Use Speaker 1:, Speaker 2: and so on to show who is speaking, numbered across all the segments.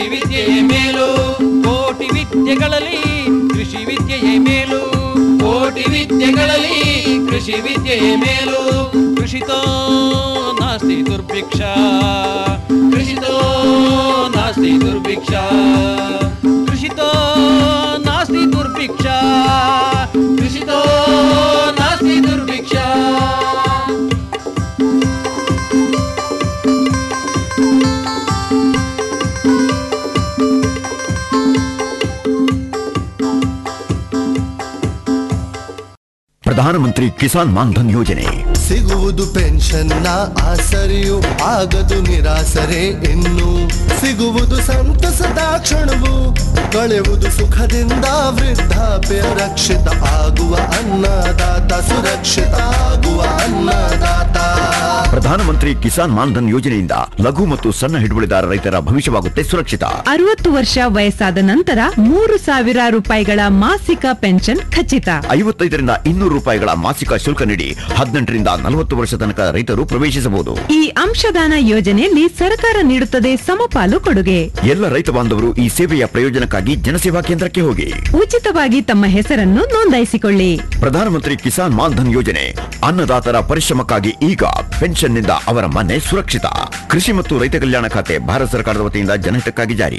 Speaker 1: ಕೃಷಿ ವಿದ್ಯೆಯೇ ಮೇಲು ಕೋಟಿ ವಿದ್ಯೆಗಳಲ್ಲಿ ಕೃಷಿ ವಿದ್ಯೆಯೇ ಮೇಲು ಕೋಟಿ ವಿದ್ಯೆಗಳಲ್ಲಿ ಕೃಷಿ ವಿದ್ಯೆಯೇ ಮೇಲು ಕೃಷಿತೋ ನಾಸ್ತಿ ದುರ್ಭಿಕ್ಷ ಕೃಷಿತೋ ನಾಸ್ತಿ ದುರ್ಭಿಕ್ಷ ಕೃಷಿತೋ ನಾಸ್ತಿ ದುರ್ಭಿಕ್ಷ ಕೃಷಿತೋ ನಾಸ್ತಿ ದುರ್ಭಿಕ್ಷ
Speaker 2: ಪ್ರಧಾನಮಂತ್ರಿ ಕಿಸಾನ್ ಮಾನ್ಧನ್ ಯೋಜನೆ
Speaker 3: ಸಿಗುವುದು ಪೆನ್ಷನ್ನ ಆಸರೆಯು ಆಗದು ನಿರಾಸರೆ ಇನ್ನು ಸಿಗುವುದು ಸಂತಸದ ಕ್ಷಣವು ಕಳೆಯುವುದು ಸುಖದಿಂದ ವೃದ್ಧಾಪ್ಯ ರಕ್ಷಿತ ಆಗುವ ಅನ್ನದಾತ ಸುರಕ್ಷಿತ ಆಗುವ ಅನ್ನದಾತ
Speaker 2: ಪ್ರಧಾನಮಂತ್ರಿ ಕಿಸಾನ್ ಮಾನ್ಧನ್ ಯೋಜನೆಯಿಂದ ಲಘು ಮತ್ತು ಸಣ್ಣ ಹಿಡುವಳಿದಾರ ರೈತರ ಭವಿಷ್ಯವಾಗುತ್ತೆ ಸುರಕ್ಷಿತ
Speaker 4: ಅರವತ್ತು ವರ್ಷ ವಯಸ್ಸಾದ ನಂತರ ಮೂರು ಸಾವಿರ ರೂಪಾಯಿಗಳ ಮಾಸಿಕ ಪೆನ್ಷನ್ ಖಚಿತ
Speaker 2: ಐವತ್ತೈದರಿಂದ ಇನ್ನೂರು ರೂಪಾಯಿಗಳ ಮಾಸಿಕ ಶುಲ್ಕ ನೀಡಿ ಹದಿನೆಂಟರಿಂದ ನಲವತ್ತು ವರ್ಷ ತನಕ ರೈತರು ಪ್ರವೇಶಿಸಬಹುದು
Speaker 4: ಈ ಅಂಶದಾನ ಯೋಜನೆಯಲ್ಲಿ ಸರ್ಕಾರ ನೀಡುತ್ತದೆ ಸಮಪಾಲು ಕೊಡುಗೆ
Speaker 2: ಎಲ್ಲ ರೈತ ಬಾಂಧವರು ಈ ಸೇವೆಯ ಪ್ರಯೋಜನಕ್ಕಾಗಿ ಜನಸೇವಾ ಕೇಂದ್ರಕ್ಕೆ ಹೋಗಿ
Speaker 4: ಉಚಿತವಾಗಿ ತಮ್ಮ ಹೆಸರನ್ನು ನೋಂದಾಯಿಸಿಕೊಳ್ಳಿ
Speaker 2: ಪ್ರಧಾನಮಂತ್ರಿ ಕಿಸಾನ್ ಮಾನ್ಧನ್ ಯೋಜನೆ ಅನ್ನದಾತರ ಪರಿಶ್ರಮಕ್ಕಾಗಿ ಈಗ ಪೆನ್ಷನ್ನಿಂದ ಅವರ ಮನೆ ಸುರಕ್ಷಿತ ಕೃಷಿ ಮತ್ತು ರೈತ ಕಲ್ಯಾಣ ಖಾತೆ ಭಾರತ ಸರ್ಕಾರದ ವತಿಯಿಂದ ಜನಹಿತಕ್ಕಾಗಿ ಜಾರಿ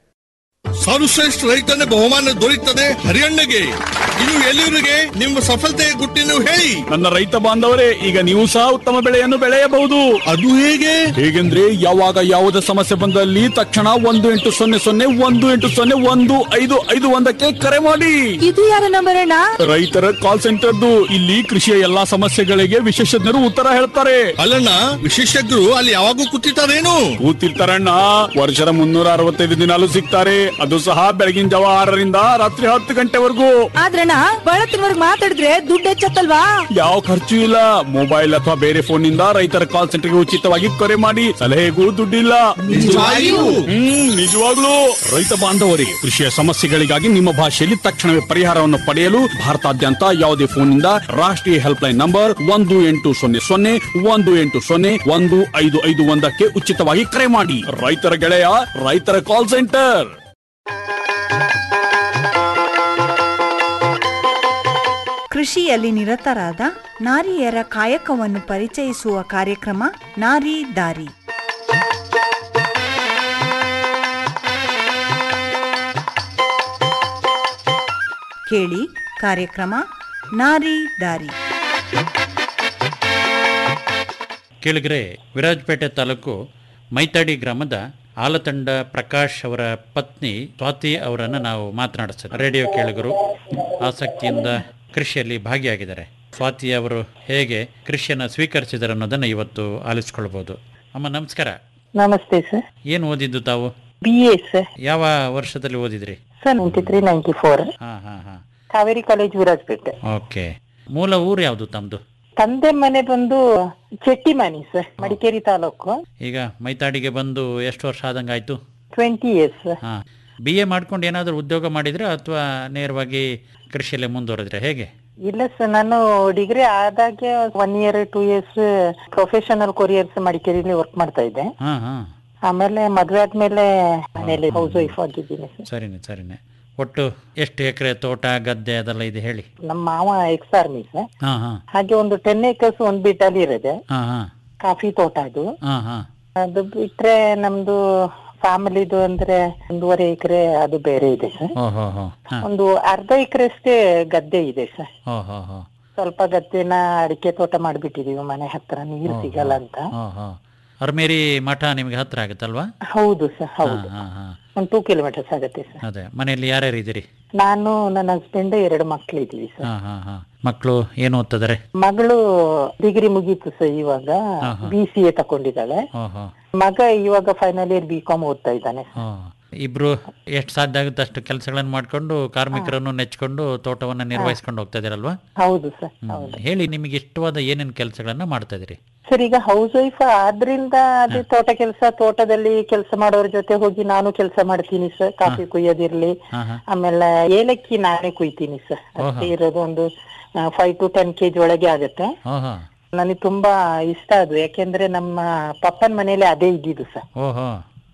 Speaker 5: ಸರ್ವಶ್ರೇಷ್ಠ ರೈತನ ಬಹುಮಾನ ದೊರೆಯುತ್ತದೆ ಹರಿಯಣ್ಣಗೆ ಇನ್ನು ಎಲ್ಲಿವರಿಗೆ ನಿಮ್ಮ ಸಫಲತೆಯ ಗುಟ್ಟಿನ ಹೇಳಿ
Speaker 6: ನನ್ನ ರೈತ ಬಾಂಧವರೇ ಈಗ ನೀವು ಸಹ ಉತ್ತಮ ಬೆಳೆಯನ್ನು ಬೆಳೆಯಬಹುದು
Speaker 5: ಅದು ಹೇಗೆ
Speaker 6: ಹೇಗೆಂದ್ರೆ ಯಾವಾಗ ಯಾವುದೇ ಸಮಸ್ಯೆ ಬಂದಲ್ಲಿ ತಕ್ಷಣ ಒಂದು ಎಂಟು ಸೊನ್ನೆ ಸೊನ್ನೆ ಒಂದು ಎಂಟು ಸೊನ್ನೆ ಒಂದು ಐದು ಐದು ಒಂದಕ್ಕೆ ಕರೆ ಮಾಡಿ
Speaker 7: ಇದು ಯಾರ ನಂಬರ್ ಅಣ್ಣ
Speaker 6: ರೈತರ ಕಾಲ್ ಸೆಂಟರ್ದು ಇಲ್ಲಿ ಕೃಷಿಯ ಎಲ್ಲಾ ಸಮಸ್ಯೆಗಳಿಗೆ ವಿಶೇಷಜ್ಞರು ಉತ್ತರ ಹೇಳ್ತಾರೆ
Speaker 5: ಅಲ್ಲಣ್ಣ ವಿಶೇಷಜ್ಞರು ಅಲ್ಲಿ ಯಾವಾಗೂ ಕೂತಿರ್ತಾರೇನು
Speaker 6: ಕೂತಿರ್ತಾರಣ್ಣ ವರ್ಷದ ಮುನ್ನೂರ ಅರವತ್ತೈದು ದಿನಾಲು ಸಿಗ್ತಾರೆ ಅದು ಸಹ ಬೆಳಗಿನ ಜಾವ ಆರರಿಂದ ರಾತ್ರಿ ಹತ್ತು ಗಂಟೆವರೆಗೂ
Speaker 7: ಆದ್ರಣ್ಣ ಬಳತ್ತಿನವರ್ಗ್ ಮಾತಾಡಿದ್ರೆ ದುಡ್ಡು ಹೆಚ್ಚತ್ತಲ್ವಾ
Speaker 6: ಯಾವ ಖರ್ಚು ಇಲ್ಲ ಮೊಬೈಲ್ ಅಥವಾ ಬೇರೆ ಫೋನ್ ನಿಂದ ರೈತರ ಕಾಲ್ ಸೆಂಟರ್ಗೆ ಉಚಿತವಾಗಿ ಕರೆ ಮಾಡಿ ಸಲಹೆಗೂ ದುಡ್ಡಿಲ್ಲ
Speaker 5: ನಿಜವಾಗಿಯೂ?
Speaker 6: ಹ್ಮ್ ನಿಜವಾಗ್ಲೂ ರೈತ ಬಾಂಧವರಿಗೆ ಕೃಷಿಯ ಸಮಸ್ಯೆಗಳಿಗಾಗಿ ನಿಮ್ಮ ಭಾಷೆಯಲ್ಲಿ ತಕ್ಷಣವೇ ಪರಿಹಾರವನ್ನು ಪಡೆಯಲು ಭಾರತಾದ್ಯಂತ ಯಾವುದೇ ಫೋನ್ ನಿಂದ ರಾಷ್ಟ್ರೀಯ ಹೆಲ್ಪ್ ಲೈನ್ ನಂಬರ್ ಒಂದು ಎಂಟು ಸೊನ್ನೆ ಸೊನ್ನೆ ಒಂದು ಎಂಟು ಸೊನ್ನೆ ಒಂದು ಐದು ಐದು ಒಂದಕ್ಕೆ ಉಚಿತವಾಗಿ ಕರೆ ಮಾಡಿ ರೈತರ ಗೆಳೆಯ ರೈತರ ಕಾಲ್ ಸೆಂಟರ್
Speaker 8: ಕೃಷಿಯಲ್ಲಿ ನಿರತರಾದ ನಾರಿಯರ ಕಾಯಕವನ್ನು ಪರಿಚಯಿಸುವ ಕಾರ್ಯಕ್ರಮ ನಾರಿ ದಾರಿ ಕೇಳಿ ಕಾರ್ಯಕ್ರಮ ನಾರಿ ದಾರಿ
Speaker 9: ಕೇಳಿದ್ರೆ ವಿರಾಜಪೇಟೆ ತಾಲೂಕು ಮೈತಾಡಿ ಗ್ರಾಮದ ಆಲತಂಡ ಪ್ರಕಾಶ್ ಅವರ ಪತ್ನಿ ಸ್ವಾತಿ ಅವರನ್ನು ನಾವು ಮಾತನಾಡಿಸ್ತೀವಿ ರೇಡಿಯೋ ಕೇಳಿಗರು ಆಸಕ್ತಿಯಿಂದ ಕೃಷಿಯಲ್ಲಿ ಭಾಗಿಯಾಗಿದ್ದಾರೆ ಸ್ವಾತಿ ಅವರು ಹೇಗೆ ಕೃಷಿಯನ್ನು ಸ್ವೀಕರಿಸಿದ್ದಾರೆ ಅನ್ನೋದನ್ನು ಇವತ್ತು ಆಲಿಸ್ಕೊಳ್ಬೋದು ಅಮ್ಮ ನಮಸ್ಕಾರ
Speaker 10: ನಮಸ್ತೆ ಸರ್
Speaker 9: ಏನು ಓದಿದ್ದು ತಾವು
Speaker 10: ಬಿ ಎ ಸರ್
Speaker 9: ಯಾವ ವರ್ಷದಲ್ಲಿ ಓದಿದ್ರಿ
Speaker 10: sir ninety three ninety four
Speaker 9: ಹಾ ಹಾ ಹಾ
Speaker 10: ಕಾವೇರಿ ಕಾಲೇಜ್ ವಿರಾಜಪೇಟೆ
Speaker 9: ಓಕೆ ಮೂಲ ಊರು ಯಾವುದು ತಮ್ಮದು
Speaker 10: ತಂದೆ ಮನೆ ಬಂದು ಚೆಟ್ಟಿಮನಿ ಸರ್ ಮಡಿಕೇರಿ ತಾಲೂಕು
Speaker 9: ಈಗ ಮೈತಾಡಿಗೆ ಬಂದು ಎಷ್ಟು ವರ್ಷ ಆದಂಗೆ ಆಯಿತು
Speaker 10: ಟ್ವೆಂಟಿ ಇಯರ್ಸ್ ಸರ್
Speaker 9: ಹಾ ಬಿ ಎ ಮಾಡ್ಕೊಂಡು ಏನಾದರೂ ಉದ್ಯೋಗ ಮಾಡಿದ್ರೆ ಅಥವಾ ನೇರವಾಗಿ ಕೃಷಿಯಲ್ಲೇ ಮುಂದುವರೆದ್ರೆ ಹೇಗೆ
Speaker 10: ಇಲ್ಲ ಸರ್ ನಾನು ಡಿಗ್ರಿ ಆದಾಗೆ one year two years professional couriers ಮಡಿಕೇರಿಲಿ ವರ್ಕ್ ಮಾಡ್ತಾ ಇದ್ದೆ
Speaker 9: ಹಾ ಹಾ
Speaker 10: ಆಮೇಲೆ ಮದ್ವೆ ಆದ್ಮೇಲೆ ಮನೇಲಿ ಹೌಸ್ ವೈಫ್ ಆಗಿದ್ದೀನಿ ಸರ್
Speaker 9: ಸರಿನೆ ಸರಿನೆ ಒಟ್ಟು ಎಷ್ಟು ಎಕರೆ ತೋಟ ಗದ್ದೆ ಅದೆಲ್ಲ ಇದೆ ಹೇಳಿ
Speaker 10: ನಮ್ಮ ಮಾವ ಎಕ್ಸ್ ಆರ್ಮಿ ಸರ್
Speaker 9: ಹಾ ಹಾ
Speaker 10: ಹಾಗೆ ಒಂದು ಟೆನ್ ಏಕರ್ಸ್ ಒಂದ್ ಬಿಟ್ಟಲ್ಲಿ ಇರೋದೆ
Speaker 9: ಹಾ ಹಾ
Speaker 10: ಕಾಫಿ ತೋಟ ಅದು
Speaker 9: ಹಾ ಹಾ
Speaker 10: ಅದು ಬಿಟ್ರೆ ನಮ್ದು ಫ್ಯಾಮಿಲಿದು ಅಂದ್ರೆ ಒಂದೂವರೆ ಎಕರೆ ಅದು ಬೇರೆ ಇದೆ ಸರ್
Speaker 9: ಓ ಹೋ ಹೋ ಹಾ
Speaker 10: ಒಂದು ಅರ್ಧ ಎಕರೆಷ್ಟೇ ಗದ್ದೆ ಇದೆ ಸರ್
Speaker 9: ಹೋ ಹೋ ಹೋ
Speaker 10: ಸ್ವಲ್ಪ ಗದ್ದೆನ ಅಡಿಕೆ ತೋಟ ಮಾಡ್ಬಿಟ್ಟಿದೀವಿ ಮನೆ ಹತ್ರ ನೀರು ಸಿಗಲ್ಲ ಅಂತ
Speaker 9: ಹೋ ಹೋ ಅರ್ಮೇರಿ ಮಠ ನಿಮಗೆ ಹತ್ರ ಆಗುತ್ತಲ್ವಾ
Speaker 10: ಹೌದು ಸರ್
Speaker 9: ಹಾ
Speaker 10: ಹೌದು
Speaker 9: ಹಾ ಹಾ
Speaker 10: ಒಂದು ಟೂ ಕಿಲೋಮೀಟರ್ಸ್ ಆಗುತ್ತೆ ಸರ್
Speaker 9: ಅದೇ ಮನೆಯಲ್ಲಿ ಯಾರ್ಯಾರು ಇದ್ದೀರಿ
Speaker 10: ನಾನು ನನ್ನ ಹಸ್ಬೆಂಡ್ ಎರಡು ಮಕ್ಳು ಇದ್ದೀವಿ ಸರ್
Speaker 9: ಹಾ ಹಾ ಹಾ ಮಕ್ಕಳು ಏನು ಓದ್ತಿದ್ದಾರೆ
Speaker 10: ಮಗಳು ಡಿಗ್ರಿ ಮುಗೀತು ಸರ್ ಇವಾಗ
Speaker 9: ಹಾ, ಹಾ.
Speaker 10: ಬಿ ಸಿ ಎ ತಕೊಂಡಿದ್ದಾಳೆ
Speaker 9: ಹೋ ಹೋ
Speaker 10: ಮಗ ಇವಾಗ ಫೈನಲ್ ಇಯರ್ ಬಿ ಕಾಮ್ ಓದ್ತಾ ಇದ್ದಾನೆ
Speaker 9: ಹೋ ಇಬ್ರು ಎಷ್ಟು ಸಾಧ್ಯ ಆಗುತ್ತೆ ಅಷ್ಟು ಕೆಲಸಗಳನ್ನು ಮಾಡ್ಕೊಂಡು ಕಾರ್ಮಿಕರನ್ನು ನೆಚ್ಕೊಂಡು ತೋಟವನ್ನ ನಿರ್ವಹಿಸ್ಕೊಂಡು ಹೋಗ್ತಾ ಇದೀರಲ್ವಾ
Speaker 10: ಹೌದು ಸರ್
Speaker 9: ಹ್ಮ್.
Speaker 10: ಹೌದು
Speaker 9: ಹೇಳಿ ನಿಮಗೆ ಇಷ್ಟವಾದ ಏನೇನು ಕೆಲಸಗಳನ್ನ ಮಾಡ್ತಾ ಇದೀರಿ
Speaker 10: ಸರ್ ಈಗ ಹೌಸ್ ವೈಫ್ ಆದ್ರಿಂದ ಅದೇ ತೋಟ ಕೆಲಸ ತೋಟದಲ್ಲಿ ಕೆಲಸ ಮಾಡೋರ ಜೊತೆ ಹೋಗಿ ನಾನು ಕೆಲಸ ಮಾಡ್ತೀನಿ ಸರ್ ಕಾಫಿ ಕುಯ್ಯೋದಿರ್ಲಿ
Speaker 9: ಹಾ ಹಾ
Speaker 10: ಆಮೇಲೆ ಏಲಕ್ಕಿ ನಾನೇ ಕುಯ್ತೀನಿ ಸರ್
Speaker 9: ಓಹೋ.
Speaker 10: ಅಷ್ಟೇ ಇರೋದು ಒಂದು ಫೈವ್ ಟು ಟೆನ್ ಕೆಜಿ ಒಳಗೆ ಆಗುತ್ತೆ
Speaker 9: ಹೋ ಹೋ
Speaker 10: ನನಗೆ ತುಂಬಾ ಇಷ್ಟ ಅದು ಯಾಕೆಂದ್ರೆ ನಮ್ಮ ಪಪ್ಪನ ಮನೇಲಿ ಅದೇ ಇದ್ದಿದ್ದು ಸರ್
Speaker 9: ಓಹೋ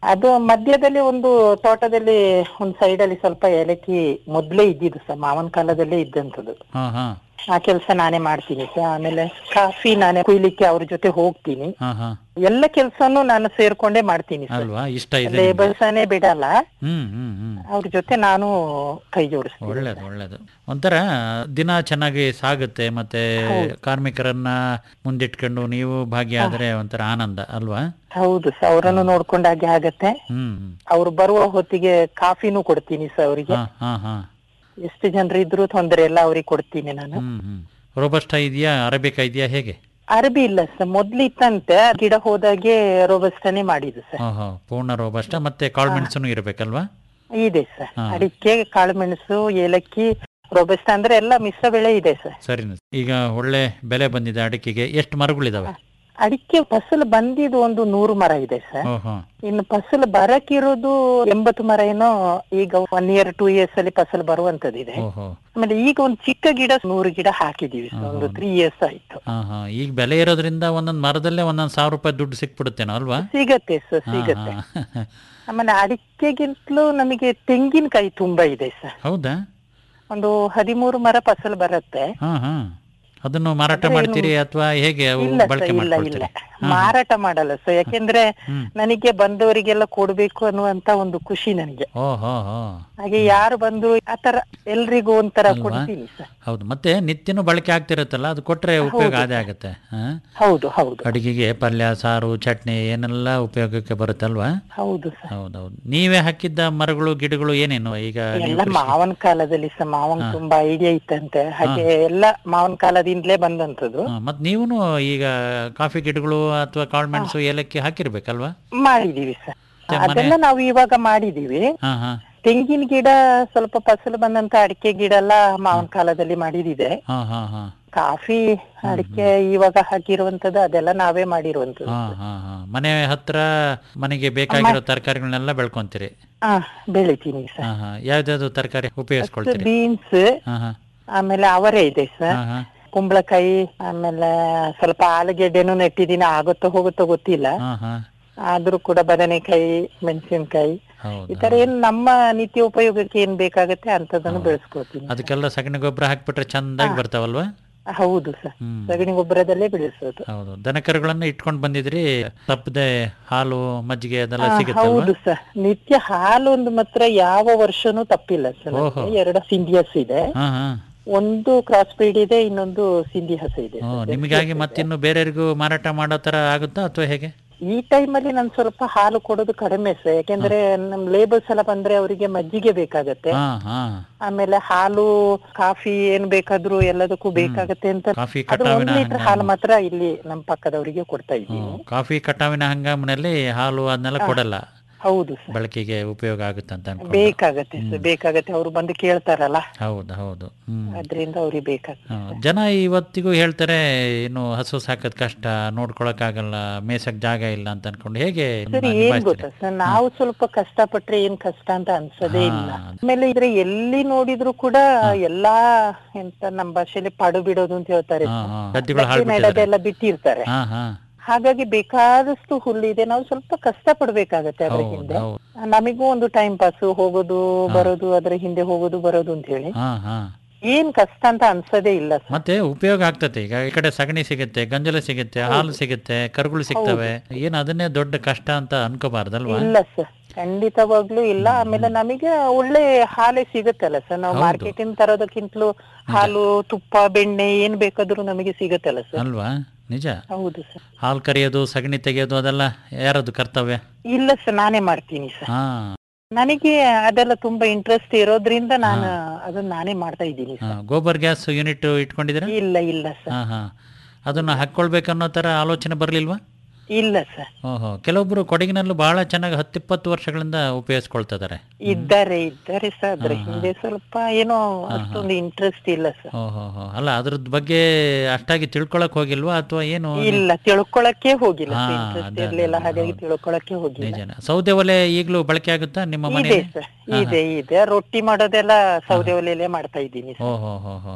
Speaker 10: ಅದು ಮಧ್ಯದಲ್ಲಿ ಒಂದು ತೋಟದಲ್ಲಿ ಒಂದು ಸೈಡ್ ಅಲ್ಲಿ ಸ್ವಲ್ಪ ಏಲಕ್ಕಿ ಮೊದ್ಲೇ ಇದ್ದಿದ್ದು ಸರ್ ಮಾವನ ಕಾಲದಲ್ಲೇ ಇದ್ದಂಥದ್ದು
Speaker 9: ಹಾ ಹಾ
Speaker 10: ಆ ಕೆಲಸ ನಾನೇ ಮಾಡ್ತೀನಿ ಸರ್ ಆಮೇಲೆ ಕಾಫಿ ನಾನೇ ಕುಯ್ಲಿಕ್ಕೆ ಅವ್ರ ಜೊತೆ ಹೋಗ್ತೀನಿ
Speaker 9: ಹಾ ಹಾ
Speaker 10: ಎಲ್ಲ ಕೆಲ್ಸನೂ ನಾನು ಸೇರ್ಕೊಂಡೇ ಮಾಡ್ತೀನಿ ಸರ್
Speaker 9: ಅಲ್ವಾ ಇಷ್ಟ ಇದೆ ನಿಮ್ಗೆ?
Speaker 10: ಲೇಬರ್ಸನೇ ಬಿಡಲ್ಲ
Speaker 9: ಹ್ಮ್ ಹ್ಮ್ ಹ್ಮ್
Speaker 10: ಅವ್ರ ಜೊತೆ ನಾನು ಕೈ ಜೋಡಿಸ್ತೀನಿ
Speaker 9: ಒಳ್ಳೇದು ಒಳ್ಳೇದು ಒಂಥರ ದಿನ ಚೆನ್ನಾಗಿ ಸಾಗುತ್ತೆ ಮತ್ತೆ ಕಾರ್ಮಿಕರನ್ನ ಮುಂದಿಟ್ಕೊಂಡು ನೀವು ಭಾಗಿಯಾದ್ರೆ ಒಂಥರ ಆನಂದ ಅಲ್ವಾ
Speaker 10: ಹೌದು ಸರ್ ಅವರನ್ನು ನೋಡ್ಕೊಂಡಾಗೆ ಆಗತ್ತೆ
Speaker 9: ಹ್ಮ್ ಹ್ಮ್.
Speaker 10: ಅವ್ರು ಬರುವ ಹೊತ್ತಿಗೆ ಕಾಫಿನೂ ಕೊಡ್ತೀನಿ ಸರ್ ಅವರಿಗೆ
Speaker 9: ಹಾ ಹಾ ಹಾ
Speaker 10: ಎಷ್ಟು ಜನರು ಇದ್ರು ತೊಂದರೆ ಇಲ್ಲ ಅವ್ರಿಗೆ ಕೊಡ್ತೀನಿ ನಾನು
Speaker 9: ಹ್ಮ್ ಹ್ಮ್ ರೋಬಸ್ಟ ಇದೆಯಾ ಅರೇಬಿಕಾ ಇದೆಯಾ ಹೇಗೆ
Speaker 10: ಅರಬಿ ಇಲ್ಲ ಸರ್ ಮೊದ್ಲು ಇತ್ತಂತೆ ಗಿಡ ಹೋದಾಗೆ ರೋಬಸ್ಟನೇ ಮಾಡಿದ್ದು ಸರ್
Speaker 9: ಹಾ ಹಾ ಪೂರ್ಣ ರೋಬಸ್ಟ ಮತ್ತೆ ಕಾಳುಮೆಣಸು ಇರಬೇಕಲ್ವಾ
Speaker 10: ಇದೆ ಸರ್
Speaker 9: ಹಾ.
Speaker 10: ಅಡಿಕೆ ಕಾಳುಮೆಣಸು ಏಲಕ್ಕಿ ರೋಬಸ್ಟ ಅಂದ್ರೆ ಎಲ್ಲ ಮಿಶ್ರ ಬೆಳೆ ಇದೆ ಸರ್
Speaker 9: ಸರಿ ಈಗ ಒಳ್ಳೆ ಬೆಲೆ ಬಂದಿದೆ ಅಡಿಕೆಗೆ ಎಷ್ಟು ಮರಗಳಿದಾವೆ
Speaker 10: ಅಡಿಕೆ ಫಸಲು ಬಂದಿದ್ದು ಒಂದು ನೂರು ಮರ ಇದೆ ಸರ್
Speaker 9: ಓಹೋ
Speaker 10: ಇನ್ನು ಫಸಲು ಬರಕಿರೋದು ಎಂಬತ್ತು ಮರ ಏನೋ ಈಗ ಒನ್ ಇಯರ್ ಟೂ ಇಯರ್ಸ್ ಅಲ್ಲಿ ಫಸಲು ಬರುವಂತದಿದೆ
Speaker 9: ಓಹೋ
Speaker 10: ಆಮೇಲೆ ಈಗ ಒಂದು ಚಿಕ್ಕ ಗಿಡ ನೂರು ಗಿಡ ಹಾಕಿದೀವಿ ಸರ್ ಒಂದು ತ್ರೀ ಇಯರ್ಸ್ ಆಯ್ತು
Speaker 9: ಹಾ ಹಾ ಈಗ ಬೆಲೆ ಇರೋದ್ರಿಂದ ಒಂದೊಂದು ಮರದಲ್ಲೇ ಒಂದೊಂದು ಸಾವಿರ ರೂಪಾಯಿ ದುಡ್ಡು ಸಿಕ್ಬಿಡುತ್ತೇನೋ ಅಲ್ವಾ
Speaker 10: ಸಿಗತ್ತೆ ಸರ್
Speaker 9: ಹಾ,
Speaker 10: ಸಿಗತ್ತೆ
Speaker 9: ಹಾ.
Speaker 10: ಆಮೇಲೆ ಅಡಿಕೆಗಿಂತಲೂ ನಮಗೆ ತೆಂಗಿನಕಾಯಿ ತುಂಬಾ ಇದೆ ಸರ್
Speaker 9: ಹೌದಾ
Speaker 10: ಒಂದು ಹದಿಮೂರು ಮರ ಫಸಲು ಬರುತ್ತೆ
Speaker 9: ಹಾ ಹಾ ಅದನ್ನು ಮಾರಾಟ
Speaker 10: ಅಂದ್ರೆ
Speaker 9: ಮಾಡ್ತೀರಿ
Speaker 10: ಏನು-
Speaker 9: ಅಥವಾ ಹೇಗೆ ಅವು
Speaker 10: ಇಲ್ಲ
Speaker 9: ಬಳಕೆ
Speaker 10: ಸರ್ ಇಲ್ಲ ಇಲ್ಲ
Speaker 9: ಮಾಡ್ಕೊಳ್ತೀರಿ
Speaker 10: ಮಾರಾಟ ಮಾಡಲ್ಲ ಸರ್ ಯಾಕೆಂದ್ರೆ ನನಗೆ ಬಂದವರಿಗೆಲ್ಲ ಕೊಡ್ಬೇಕು ಅನ್ನುವಂತ ಒಂದು ಖುಷಿ ನನಗೆ
Speaker 9: ಓ ಹೋ ಹೋ
Speaker 10: ಹಾಗೆ ಯಾರು ಬಂದ್ರು ಆತರ ಎಲ್ರಿಗೂ ಒಂಥರ
Speaker 9: ಅಲ್ವಾ?
Speaker 10: ಕೊಡ್ತೀನಿ ಸರ್
Speaker 9: ಹೌದು ಮತ್ತೆ ನಿತ್ಯನೂ ಬಳಕೆ ಆಗ್ತಿರುತ್ತಲ್ಲ ಅದು ಕೊಟ್ರೆ ಉಪಯೋಗ ಅದೇ ಆಗತ್ತೆ ಹಾ?
Speaker 10: ಹೌದು ಹೌದು
Speaker 9: ಅಡಿಗೆಗೆ ಪಲ್ಯ ಸಾರು ಚಟ್ನಿ ಏನೆಲ್ಲ ಉಪಯೋಗಕ್ಕೆ ಬರುತ್ತಲ್ವಾ
Speaker 10: ಹೌದು ಸರ್
Speaker 9: ಹೌದೌದು ನೀವೇ ಹಾಕಿದ್ದ ಮರಗಳು ಗಿಡಗಳು ಏನೇನು ಈಗ ನೀವು
Speaker 10: ಎಲ್ಲ
Speaker 9: ಕೃಷಿ-
Speaker 10: ಮಾವನ ಕಾಲದಲ್ಲಿ ಸರ್ ಮಾವನ್ ತುಂಬಾ ಐಡಿಯಾ ಇತ್ತಂತೆ ಹಾಗೆ ಎಲ್ಲ ಮಾವನ ಕಾಲದಿಂದಲೇ ಬಂದಂತದ್ದು
Speaker 9: ಹಾ, ಮತ್ ನೀವುನು ಈಗ ಕಾಫಿ ಗಿಡಗಳು ಅಥವಾ ಕಾಳುಮೆಣಸು ಏಲಕ್ಕಿ ಹಾಕಿರ್ಬೇಕಲ್ವಾ
Speaker 10: ಮಾಡಿದೀವಿ ಸರ್
Speaker 9: ಮತ್ತೆ ಮನೆ-
Speaker 10: ಅದೆಲ್ಲ ನಾವು ಇವಾಗ ಮಾಡಿದೀವಿ
Speaker 9: ಹಾ ಹಾ
Speaker 10: ತೆಂಗಿನ ಗಿಡ ಸ್ವಲ್ಪ ಫಸಲು ಬಂದಂತ ಅಡಿಕೆ ಗಿಡ ಎಲ್ಲ ಮಾವನ ಕಾಲದಲ್ಲಿ ಮಾಡಿದಿದೆ
Speaker 9: ಹಾ ಹಾ ಹಾ
Speaker 10: ಕಾಫಿ ಅಡಿಕೆ ಇವಾಗ ಹಾಕಿರುವಂತದ್ದು ಅದೆಲ್ಲ ನಾವೇ ಮಾಡಿರುವಂತದ್ದು
Speaker 9: ಹಾ ಹಾ ಹಾ ಮನೆ ಹತ್ರ ಮನೆಗೆ ಬೇಕಾಗಿರೋ ತರಕಾರಿಗಳನ್ನೆಲ್ಲ ಬೆಳ್ಕೊಂತೀರಿ
Speaker 10: ಹಾ ಬೆಳಿತೀನಿ ಸರ್
Speaker 9: ಹಾ ಹಾ ಯಾವ್ದಾವ್ದು ತರಕಾರಿ ಉಪಯೋಗಿಸ್ಕೊಳ್ತೀರಿ
Speaker 10: ಬೀನ್ಸ್
Speaker 9: ಹಾ ಹಾ
Speaker 10: ಆಮೇಲೆ ಅವರೇ ಇದೆ ಸರ್
Speaker 9: ಹಾ ಹಾ
Speaker 10: ಕುಂಬಳಕಾಯಿ ಆಮೇಲೆ ಸ್ವಲ್ಪ ಆಲೂಗೆಡ್ಡೆನೂ ನೆಟ್ಟಿದ್ದೀನಿ ಆಗುತ್ತೋ ಹೋಗುತ್ತೋ ಗೊತ್ತಿಲ್ಲ
Speaker 9: ಹಾ ಹಾ
Speaker 10: ಆದ್ರೂ ಕೂಡ ಬದನೆಕಾಯಿ ಮೆಣಸಿನಕಾಯಿ
Speaker 9: ಹೌದು
Speaker 10: ಈ ತರ ಏನ್ ನಮ್ಮ ನಿತ್ಯ ಉಪಯೋಗಕ್ಕೆ ಏನ್ ಬೇಕಾಗತ್ತೆ ಅಂತದನ್ನು ಬೆಳೆಸ್ಕೊತೀನಿ
Speaker 9: ಅದಕ್ಕೆಲ್ಲ ಸಗಣಿ ಗೊಬ್ಬರ ಹಾಕ್ಬಿಟ್ರೆ ಚಂದಾಗಿ ಬರ್ತಾವಲ್ವಾ
Speaker 10: ಹೌದು ಸರ್
Speaker 9: ಹ್ಮ್.
Speaker 10: ಸಗಣಿ ಗೊಬ್ಬರದಲ್ಲೇ ಬೆಳೆಸೋದು
Speaker 9: ಹೌದು ದನಕರುಗಳನ್ನ ಇಟ್ಕೊಂಡ್ ಬಂದಿದ್ರಿ ತಪ್ಪದೆ ಹಾಲು ಮಜ್ಜಿಗೆ ಅದೆಲ್ಲ
Speaker 10: ಆ,
Speaker 9: ಸಿಗುತ್ತಲ್ವಾ
Speaker 10: ಹೌದು ಸರ್ ನಿತ್ಯ ಹಾಲು ಒಂದು ಮಾತ್ರ ಯಾವ ವರ್ಷನೂ ತಪ್ಪಿಲ್ಲ ಸರ್
Speaker 9: ಓಹೋ.
Speaker 10: ನಮ್ಗೆ. ಎರಡು ಸಿಂಧಿಯಸ್ ಇದೆ
Speaker 9: ಹಾ ಹಾ
Speaker 10: ಒಂದು ಕ್ರಾಸ್ ಬ್ರೀಡ್ ಇದೆ ಇನ್ನೊಂದು ಸಿಂಧಿ ಹಸ ಇದೆ
Speaker 9: ಓ
Speaker 10: ಸರ್.
Speaker 9: ನಿಮಗಾಗಿ ಮತ್ತಿನ್ನು ಬೇರೆಯವರಿಗೂ ಮಾರಾಟ ಮಾಡೋ ತರ ಆಗುತ್ತಾ ಅಥವಾ ಹೇಗೆ
Speaker 10: ಈ ಟೈಮಲ್ಲಿ ನಾನು ಸ್ವಲ್ಪ ಹಾಲು ಕೊಡೋದು ಕಡಿಮೆ ಸರ್ ಯಾಕೆಂದ್ರೆ ನಮ್ ಲೇಬರ್ಸ್ ಎಲ್ಲ ಬಂದ್ರೆ ಅವರಿಗೆ ಮಜ್ಜಿಗೆ ಬೇಕಾಗತ್ತೆ
Speaker 9: ಹಾ ಹಾ
Speaker 10: ಆಮೇಲೆ ಹಾಲು ಕಾಫಿ ಏನ್ ಬೇಕಾದ್ರೂ ಎಲ್ಲದಕ್ಕೂ ಬೇಕಾಗತ್ತೆ ಅಂತ
Speaker 9: ಕಾಫಿ
Speaker 10: ಅದು ಒಂದ್
Speaker 9: ಕಟಾವಿನ
Speaker 10: ಲೀಟರ್
Speaker 9: ಹಂಗಾಮು.
Speaker 10: ಹಾಲು ಮಾತ್ರ ಇಲ್ಲಿ ನಮ್ ಪಕ್ಕದವರಿಗೆ ಕೊಡ್ತಾ ಇದ್ದೀನಿ
Speaker 9: ಹ್ಮ್. ಕಾಫಿ ಕಟಾವಿನ ಹಂಗಾಮಿನಲ್ಲಿ ಹಾಲು ಅದನ್ನೆಲ್ಲ ಕೊಡಲ್ಲ
Speaker 10: ಹೌದು ಸರ್
Speaker 9: ಬಳಕೆಗೆ ಉಪಯೋಗ ಆಗುತ್ತೆ ಅಂತ ಅನ್ಕೊಂಡು
Speaker 10: ಬೇಕಾಗತ್ತೆ ಸರ್ ಬೇಕಾಗತ್ತೆ ಅವ್ರು ಬಂದು ಕೇಳ್ತಾರಲ್ಲ
Speaker 9: ಹೌದು ಹೌದು ಹ್ಮ್
Speaker 10: ಅದ್ರಿಂದ ಅವ್ರಿಗೆ ಬೇಕಾಗತ್ತೆ
Speaker 9: ಹಾ, ಜನ ಇವತ್ತಿಗೂ ಹೇಳ್ತಾರೆ ಇನ್ನು ಹಸು ಸಾಕೋದ್ ಕಷ್ಟ ನೋಡ್ಕೊಳಕ್ ಆಗಲ್ಲ ಮೇಸಕ್ ಜಾಗ ಇಲ್ಲ ಅಂತ ಅನ್ಕೊಂಡು ಹೇಗೆ
Speaker 10: ಸರಿ ಏನ್
Speaker 9: ನಿಭಾಯಿಸ್ತೀರಿ?
Speaker 10: ಗೊತ್ತಾ ಸರ್ ನಾವು ಸ್ವಲ್ಪ ಕಷ್ಟಪಟ್ರೆ ಏನ್ ಕಷ್ಟ ಅಂತ ಅನ್ಸೋದೇ ಇಲ್ಲ
Speaker 9: ಹಾ.
Speaker 10: ಆಮೇಲೆ ಇದ್ರೆ ಎಲ್ಲಿ ನೋಡಿದ್ರು ಕೂಡ ಎಲ್ಲಾ ಎಂತ ನಮ್ ಭಾಷೆಯಲ್ಲಿ ಪಡು ಬಿಡೋದು ಅಂತ ಹೇಳ್ತಾರೆ
Speaker 9: ಹಾ,
Speaker 10: ಸರ್.
Speaker 9: ಹಾ. ಗದ್ದೆಗಳು
Speaker 10: ಗದ್ದೆ
Speaker 9: ಹಾಳ್ಬಿಟ್ಟಿದ್ದಾರೆ.
Speaker 10: ನೆಡೋದೆಲ್ಲ ಬಿಟ್ಟಿರ್ತಾರೆ
Speaker 9: ಹಾ ಹಾ
Speaker 10: ಹಾಗಾಗಿ ಬೇಕಾದಷ್ಟು ಹುಲ್ಲಿದೆ ನಾವು ಸ್ವಲ್ಪ ಕಷ್ಟ ಪಡ್ಬೇಕಾಗತ್ತೆ ಅದ್ರ
Speaker 9: ಹೌದು
Speaker 10: ಹಿಂದೆ
Speaker 9: ಹೌದು
Speaker 10: ನಮಿಗೂ ಒಂದು ಟೈಮ್ ಪಾಸ್ ಹೋಗೋದು ಬರೋದು ಅದ್ರ ಹಿಂದೆ ಹೋಗೋದು ಬರೋದು ಅಂತ ಹೇಳಿ
Speaker 9: ಹಾ ಹಾ
Speaker 10: ಏನ್ ಕಷ್ಟ ಅಂತ ಅನ್ಸೋದೇ ಇಲ್ಲ ಸರ್
Speaker 9: ಮತ್ತೆ ಉಪಯೋಗ ಆಗ್ತದೆ ಈಗ ಈ ಕಡೆ ಸಗಣಿ ಸಿಗುತ್ತೆ ಗಂಜಲ ಸಿಗುತ್ತೆ ಹಾಲು ಸಿಗುತ್ತೆ ಕರುಗಳು ಸಿಗ್ತವೆ ಏನ್ ಅದನ್ನೇ ದೊಡ್ಡ ಕಷ್ಟ ಅಂತ ಅನ್ಕೋಬಾರ್ದಲ್ವಾ
Speaker 10: ಇಲ್ಲ ಸರ್ ಖಂಡಿತವಾಗ್ಲೂ ಇಲ್ಲ ಆಮೇಲೆ ನಮಗೆ ಒಳ್ಳೆ ಹಾಲೇ ಸಿಗುತ್ತಲ್ಲ ಸರ್ ನಾವು
Speaker 9: ಹೌದು.
Speaker 10: ಮಾರ್ಕೆಟ್ ಇಂದ ತರೋದಕ್ಕಿಂತಲೂ ಹಾಲು ತುಪ್ಪ ಬೆಣ್ಣೆ ಏನ್ ಬೇಕಾದ್ರೂ ನಮಗೆ ಸಿಗುತ್ತಲ್ಲ ಸರ್
Speaker 9: ಅಲ್ವಾ ನಿಜ
Speaker 10: ಹೌದು ಸರ್
Speaker 9: ಹಾಲು ಕರಿಯೋದು ಸಗಣಿ ತೆಗೆಯೋದು ಅದೆಲ್ಲ ಯಾರದು ಕರ್ತವ್ಯ
Speaker 10: ಇಲ್ಲ ಸರ್ ನಾನೇ ಮಾಡ್ತೀನಿ ಸರ್
Speaker 9: ಹಾ
Speaker 10: ನನಗೆ ಅದೆಲ್ಲ ತುಂಬಾ ಇಂಟ್ರೆಸ್ಟ್ ಇರೋದ್ರಿಂದ ನಾನು ಅದನ್ನ ನಾನೇ ಮಾಡ್ತಾ ಇದ್ದೀನಿ
Speaker 9: ಹಾ, ಗೋಬರ್ ಗ್ಯಾಸ್ ಯೂನಿಟ್ ಇಟ್ಕೊಂಡಿದ್ದೀರಾ
Speaker 10: ಇಲ್ಲ ಇಲ್ಲ ಸರ್
Speaker 9: ಹಾ ಹಾ ಅದನ್ನ ಹಾಕೊಳ್ಬೇಕನ್ನೋ ತರ ಆಲೋಚನೆ ಬರ್ಲಿಲ್ವಾ
Speaker 10: ಇಲ್ಲ ಸರ್
Speaker 9: ಓಹೋ ಕೆಲವೊಬ್ರು ಕೊಡಗಿನಲ್ಲೂ ಬಹಳ ಚೆನ್ನಾಗಿ ಹತ್ತಿಪ್ಪತ್ತು ವರ್ಷಗಳಿಂದ ಉಪಯೋಗಿಸ್ಕೊಳ್ತಾ ಇದಾರೆ
Speaker 10: ಇದ್ದಾರೆ ಇದ್ದಾರೆ ಸರ್ ಅದ್ರ ಹಿಂದೆ ಸ್ವಲ್ಪ ಏನೋ ಅಷ್ಟೊಂದು ಇಂಟ್ರೆಸ್ಟ್ ಇಲ್ಲ ಸರ್
Speaker 9: ಓಹೋ ಹೋ ಅಲ್ಲ ಅದ್ರದ್ ಬಗ್ಗೆ ಅಷ್ಟಾಗಿ ತಿಳ್ಕೊಳಕ್ ಹೋಗಿಲ್ವಾ ಅಥವಾ ಏನು
Speaker 10: ಇಲ್ಲ ತಿಳ್ಕೊಳಕ್ಕೆ ಹೋಗಿಲ್ಲ
Speaker 9: ಹಾ,
Speaker 10: ಇಂಟ್ರೆಸ್ಟ್
Speaker 9: ಅದೇ,
Speaker 10: ಇರ್ಲಿಲ್ಲ
Speaker 9: ಅದೇ,
Speaker 10: ಹಾಗಾಗಿ
Speaker 9: ಹೌದು.
Speaker 10: ತಿಳ್ಕೊಳಕ್ಕೆ ಹೋಗಿಲ್ಲ
Speaker 9: ನಿಜನ ಸೌದೆ ಒಲೆ ಈಗಲೂ ಬಳಕೆ ಆಗುತ್ತಾ ನಿಮ್ಮ
Speaker 10: ಇದೆ
Speaker 9: ಮನೆಯಲ್ಲಿ
Speaker 10: ಸರ್ ಇದೆ ಇದೆ ರೊಟ್ಟಿ ಮಾಡೋದೆಲ್ಲ ಸೌದೆ ಒಲೆಯಲ್ಲೇ ಮಾಡ್ತಾ ಇದ್ದೀನಿ ಸರ್
Speaker 9: ಓಹೋ ಹೋ ಹೋ